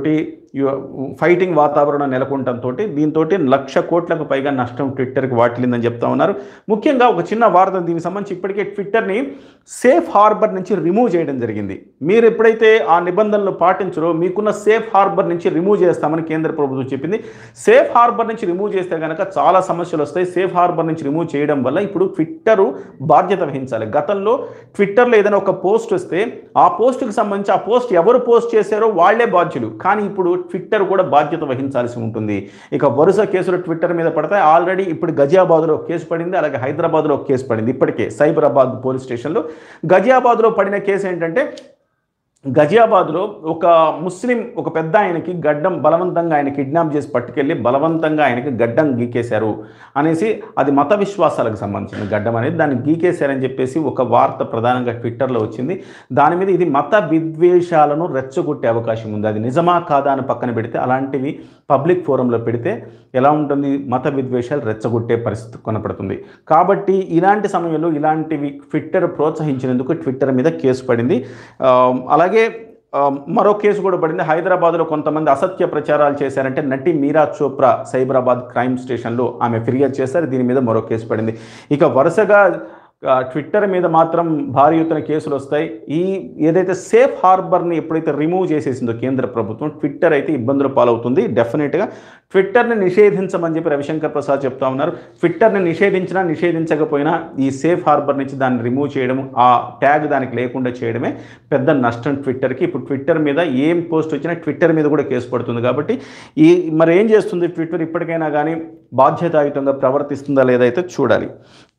ఫైటింగ్ వాతావరణం నెలకొనడంతో దీంతో లక్ష కోట్లకు పైగా నష్టం ట్విట్టర్కి వాటిల్లిందని చెప్తా ఉన్నారు ముఖ్యంగా ఒక చిన్న వార్త దీనికి సంబంధించి ఇప్పటికే ట్విట్టర్ని సేఫ్ హార్బర్ నుంచి రిమూవ్ చేయడం జరిగింది మీరు ఎప్పుడైతే ఆ నిబంధనలు పాటించరో మీకున్న సేఫ్ హార్బర్ నుంచి రిమూవ్ చేస్తామని కేంద్ర ప్రభుత్వం చెప్పింది సేఫ్ హార్బర్ నుంచి రిమూవ్ చేస్తే కనుక చాలా సమస్యలు వస్తాయి సేఫ్ హార్బర్ నుంచి రిమూవ్ చేయడం వల్ల ఇప్పుడు ట్విట్టరు బాధ్యత వహించాలి గతంలో ట్విట్టర్లో ఏదైనా ఒక పోస్ట్ వస్తే ఆ పోస్ట్కి సంబంధించి ఆ పోస్ట్ ఎవరు పోస్ట్ చేశారో వాళ్ళే బాధ్యులు కానీ ఇప్పుడు ట్విట్టర్ కూడా బాధ్యత వహించాల్సి ఉంటుంది ఇక వరుస కేసులు ట్విట్టర్ మీద పడతాయి ఆల్రెడీ ఇప్పుడు గజియాబాద్లో ఒక కేసు పడింది అలాగే హైదరాబాద్లో ఒక కేసు పడింది ఇప్పటికే సైబరాబాద్ పోలీస్ స్టేషన్లో గజియాబాద్లో పడిన కేసు ఏంటంటే గజియాబాద్లో ఒక ముస్లిం ఒక పెద్ద ఆయనకి గడ్డం బలవంతంగా ఆయన కిడ్నాప్ చేసి పట్టుకెళ్ళి బలవంతంగా ఆయనకి గడ్డం గీకేశారు అనేసి అది మత విశ్వాసాలకు సంబంధించిన గడ్డం అనేది దాన్ని గీకేశారని చెప్పేసి ఒక వార్త ప్రధానంగా ట్విట్టర్లో వచ్చింది దాని మీద ఇది మత విద్వేషాలను రెచ్చగొట్టే అవకాశం ఉంది అది నిజమా కాదా అని పక్కన పెడితే అలాంటివి పబ్లిక్ ఫోరంలో పెడితే ఎలా ఉంటుంది మత విద్వేషాలు రెచ్చగొట్టే పరిస్థితి కనపడుతుంది కాబట్టి ఇలాంటి సమయంలో ఇలాంటివి ట్విట్టర్ ప్రోత్సహించినందుకు ట్విట్టర్ మీద కేసు పడింది ఆ, అలాగే ఆ, మరో కేసు కూడా పడింది హైదరాబాద్లో కొంతమంది అసత్య ప్రచారాలు చేశారంటే నటి మీరా చోప్రా సైబరాబాద్ క్రైమ్ స్టేషన్లో ఆమె ఫిర్యాదు చేశారు దీని మీద మరో కేసు పడింది ఇక వరుసగా ఆ, ట్విట్టర్ మీద మాత్రం భారీ ఎత్తున కేసులు వస్తాయి ఈ ఏదైతే సేఫ్ హార్బర్ని ఎప్పుడైతే రిమూవ్ చేసేసిందో కేంద్ర ప్రభుత్వం ట్విట్టర్ అయితే ఇబ్బందుల పాలవుతుంది డెఫినెట్గా ట్విట్టర్ని నిషేధించమని చెప్పి రవిశంకర్ ప్రసాద్ చెప్తా ఉన్నారు ట్విట్టర్ని నిషేధించినా నిషేధించకపోయినా ఈ సేఫ్ హార్బర్ నుంచి దాన్ని రిమూవ్ చేయడం ఆ ట్యాగ్ దానికి లేకుండా చేయడమే పెద్ద నష్టం ట్విట్టర్కి ఇప్పుడు ట్విట్టర్ మీద ఏం పోస్ట్ వచ్చినా ట్విట్టర్ మీద కూడా కేసు పడుతుంది కాబట్టి ఈ మరి ఏం చేస్తుంది ట్విట్టర్ ఇప్పటికైనా కానీ బాధ్యతాయుతంగా ప్రవర్తిస్తుందా లేదా అయితే చూడాలి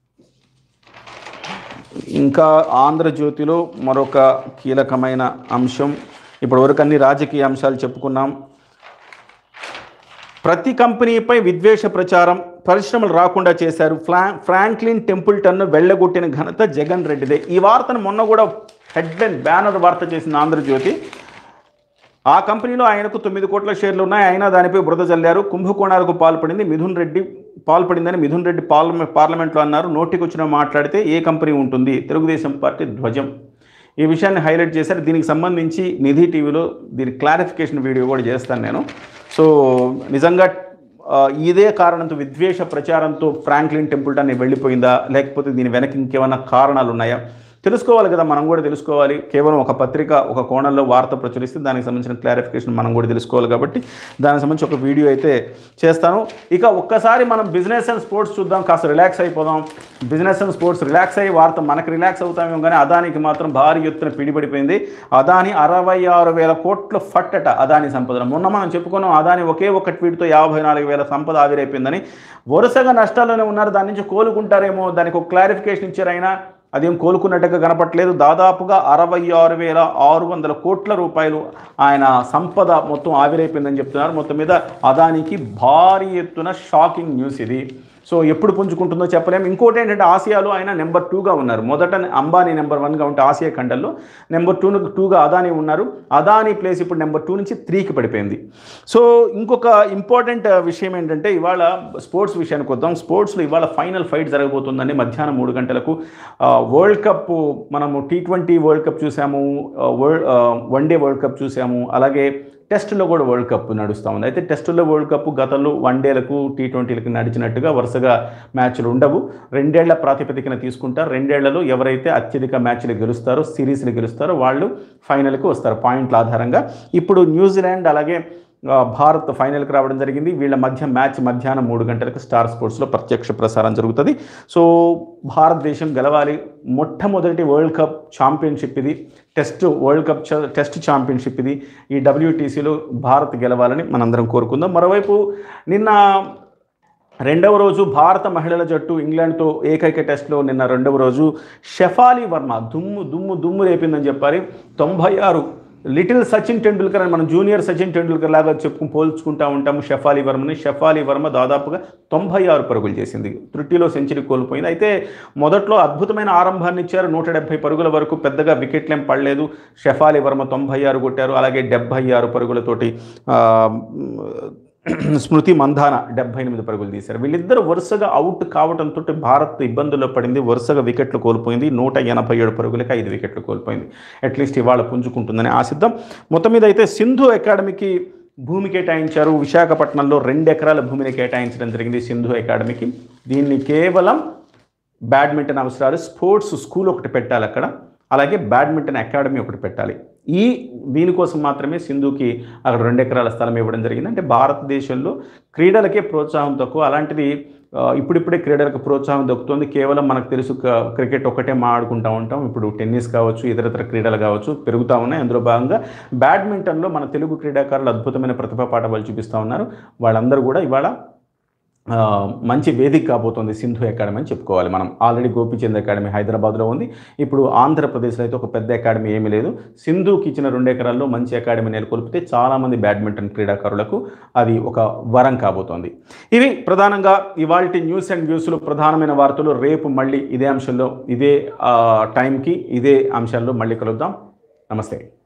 ఇంకా ఆంధ్రజ్యోతిలో మరొక కీలకమైన అంశం ఇప్పటివరకు అన్ని రాజకీయ అంశాలు చెప్పుకున్నాం ప్రతి కంపెనీపై విద్వేష ప్రచారం పరిశ్రమలు రాకుండా చేశారు ఫ్లా ఫ్రాంక్లిన్ టెంపుల్టన్ను వెళ్ళగొట్టిన ఘనత జగన్ రెడ్డిదే ఈ వార్తను మొన్న కూడా హెడ్లైన్ బ్యానర్ వార్త చేసింది ఆంధ్రజ్యోతి ఆ కంపెనీలో ఆయనకు తొమ్మిది కోట్ల షేర్లు ఉన్నాయి అయినా దానిపై బురద జల్లారు కుంభకోణాలకు పాల్పడింది మిథున్ రెడ్డి పాల్పడిందని మిథున్ రెడ్డి పార్లమె పార్లమెంట్లో అన్నారు నోటికి వచ్చిన మాట్లాడితే ఏ కంపెనీ ఉంటుంది తెలుగుదేశం పార్టీ ధ్వజం ఈ విషయాన్ని హైలైట్ చేశారు దీనికి సంబంధించి నిధి టీవీలో దీని క్లారిఫికేషన్ వీడియో కూడా చేస్తాను నేను సో నిజంగా ఆ, ఇదే కారణంతో విద్వేష ప్రచారంతో ఫ్రాంక్లిన్ టెంపుల్టన్ వెళ్ళిపోయిందా లేకపోతే దీని వెనక ఇంకేమైనా కారణాలు ఉన్నాయా తెలుసుకోవాలి కదా మనం కూడా తెలుసుకోవాలి కేవలం ఒక పత్రిక ఒక కోణంలో వార్త ప్రచురిస్తే దానికి సంబంధించిన క్లారిఫికేషన్ మనం కూడా తెలుసుకోవాలి కాబట్టి దానికి సంబంధించి ఒక వీడియో అయితే చేస్తాను ఇక ఒక్కసారి మనం బిజినెస్ అండ్ స్పోర్ట్స్ చూద్దాం కాస్త రిలాక్స్ అయిపోదాం బిజినెస్ అండ్ స్పోర్ట్స్ రిలాక్స్ అయ్యి వార్త మనకు రిలాక్స్ అవుతామేమో కానీ అదానికి మాత్రం భారీ ఎత్తున పిడిపడిపోయింది అదాని అరవై ఆరు వేల కోట్ల ఫట్టట అదాని సంపదన మొన్న మనం చెప్పుకున్నాం అదాని ఒకే ఒక ట్వీట్తో యాభై నాలుగు వేల సంపద ఆవిరైపోయిందని వరుసగా నష్టాల్లోనే ఉన్నారు దాని నుంచి కోలుకుంటారేమో దానికి ఒక క్లారిఫికేషన్ ఇచ్చారు అయినా అదేం కోలుకున్నట్టుగా కనపట్లేదు దాదాపుగా అరవై ఆరు వేల ఆరు వందల కోట్ల రూపాయలు ఆయన సంపద మొత్తం ఆవిరైపోయిందని చెప్తున్నారు మొత్తం మీద అదానికి భారీ ఎత్తున షాకింగ్ న్యూస్ ఇది సో ఎప్పుడు పుంజుకుంటుందో చెప్పలేము ఇంకోటి ఏంటంటే ఆసియాలో ఆయన నెంబర్ టూగా ఉన్నారు మొదట అంబానీ నెంబర్ వన్గా ఉంటే ఆసియా ఖండంలో నెంబర్ టూ టూగా అదానీ ఉన్నారు అదానీ ప్లేస్ ఇప్పుడు నెంబర్ టూ నుంచి త్రీకి పడిపోయింది సో ఇంకొక ఇంపార్టెంట్ విషయం ఏంటంటే ఇవాళ స్పోర్ట్స్ విషయానికి వద్దాం స్పోర్ట్స్లో ఇవాళ ఫైనల్ ఫైట్ జరగబోతుందండి మధ్యాహ్నం మూడు గంటలకు ఆ, వరల్డ్ కప్ మనము టీ ట్వంటీ వరల్డ్ కప్ చూసాము ఆ, వరల్డ్ ఆ, వన్ డే వరల్డ్ కప్ చూసాము అలాగే టెస్ట్లో కూడా వరల్డ్ కప్ నడుస్తూ ఉంది అయితే టెస్టుల్లో వరల్డ్ కప్ గతంలో వన్ డేలకు టీ ట్వంటీలకు నడిచినట్టుగా వరుసగా మ్యాచ్లు ఉండవు రెండేళ్ల ప్రాతిపదికన తీసుకుంటారు రెండేళ్లలో ఎవరైతే అత్యధిక మ్యాచ్లు గెలుస్తారో సిరీస్లు గెలుస్తారో వాళ్ళు ఫైనల్కి వస్తారు పాయింట్ల ఆధారంగా ఇప్పుడు న్యూజిలాండ్ అలాగే ఆ, భారత్ ఫైనల్కి రావడం జరిగింది వీళ్ళ మధ్య మ్యాచ్ మధ్యాహ్నం మూడు గంటలకు స్టార్ స్పోర్ట్స్లో ప్రత్యక్ష ప్రసారం జరుగుతుంది సో భారతదేశం గెలవాలి మొట్టమొదటి వరల్డ్ కప్ ఛాంపియన్షిప్ ఇది టెస్ట్ వరల్డ్ కప్ చ- టెస్ట్ ఛాంపియన్షిప్ ఇది ఈ డబ్ల్యూటీసీలో భారత్ గెలవాలని మనందరం కోరుకుందాం మరోవైపు నిన్న రెండవ రోజు భారత మహిళల జట్టు ఇంగ్లాండ్తో ఏకైక టెస్ట్లో నిన్న రెండవ రోజు షెఫాలి వర్మ దుమ్ము దుమ్ము దుమ్ము రేపిందని చెప్పాలి తొంభై ఆరు లిటిల్ సచిన్ టెండూల్కర్ అని మనం జూనియర్ సచిన్ టెండూల్కర్ లాగా చెప్పుకు పోల్చుకుంటా ఉంటాము షెఫాలి వర్మని షెఫాలి వర్మ దాదాపుగా తొంభై ఆరు పరుగులు చేసింది త్రుటిలో సెంచరీ కోల్పోయింది అయితే మొదట్లో అద్భుతమైన ఆరంభాన్ని ఇచ్చారు నూట డెబ్బై పరుగుల వరకు పెద్దగా వికెట్లేం పడలేదు షెఫాలి వర్మ తొంభై ఆరు కొట్టారు అలాగే డెబ్బై ఆరు పరుగులతోటి ఆ, స్మృతి మంధాన డెబ్బై ఎనిమిది పరుగులు తీశారు వీళ్ళిద్దరు వరుసగా అవుట్ కావడంతో భారత్ ఇబ్బందుల్లో పడింది వరుసగా వికెట్లు కోల్పోయింది నూట ఎనభై ఏడు పరుగులకి ఐదు వికెట్లు కోల్పోయింది అట్లీస్ట్ ఇవాళ పుంజుకుంటుందని ఆశిద్దాం మొత్తం మీద అయితే సింధు అకాడమీకి భూమి కేటాయించారు విశాఖపట్నంలో రెండు ఎకరాల భూమిని కేటాయించడం జరిగింది సింధు అకాడమీకి దీన్ని కేవలం బ్యాడ్మింటన్ అవసరాలు స్పోర్ట్స్ స్కూల్ ఒకటి పెట్టాలి అక్కడ అలాగే బ్యాడ్మింటన్ అకాడమీ ఒకటి పెట్టాలి ఈ దీనికోసం మాత్రమే సింధుకి అక్కడ రెండు ఎకరాల స్థలం ఇవ్వడం జరిగింది అంటే భారతదేశంలో క్రీడలకే ప్రోత్సాహం తక్కువ అలాంటిది ఆ, ఇప్పుడిప్పుడే క్రీడలకు ప్రోత్సాహం దక్కుతుంది కేవలం మనకు తెలుసు క- క్రికెట్ ఒకటే మాడుకుంటూ ఉంటాం ఇప్పుడు టెన్నిస్ కావచ్చు ఇతరత్ర క్రీడలు కావచ్చు పెరుగుతూ ఉన్నాయి అందులో భాగంగా బ్యాడ్మింటన్లో మన తెలుగు క్రీడాకారులు అద్భుతమైన ప్రతిభా పాఠవాలు చూపిస్తూ ఉన్నారు వాళ్ళందరూ కూడా ఇవాళ ఆ, మంచి వేదిక కాబోతోంది సింధు అకాడమీ అని చెప్పుకోవాలి మనం ఆల్రెడీ గోపిచంద్ అకాడమీ హైదరాబాద్లో ఉంది ఇప్పుడు ఆంధ్రప్రదేశ్లో అయితే ఒక పెద్ద అకాడమీ ఏమీ లేదు సింధుకి ఇచ్చిన రెండు ఎకరాల్లో మంచి అకాడమీ నెలకొల్పితే చాలామంది బ్యాడ్మింటన్ క్రీడాకారులకు అది ఒక వరం కాబోతోంది ఇవి ప్రధానంగా ఇవాల్టి న్యూస్ అండ్ వ్యూస్లో ప్రధానమైన వార్తలు రేపు మళ్ళీ ఇదే అంశంలో ఇదే ఆ, టైంకి ఇదే అంశాల్లో మళ్ళీ కలుద్దాం నమస్తే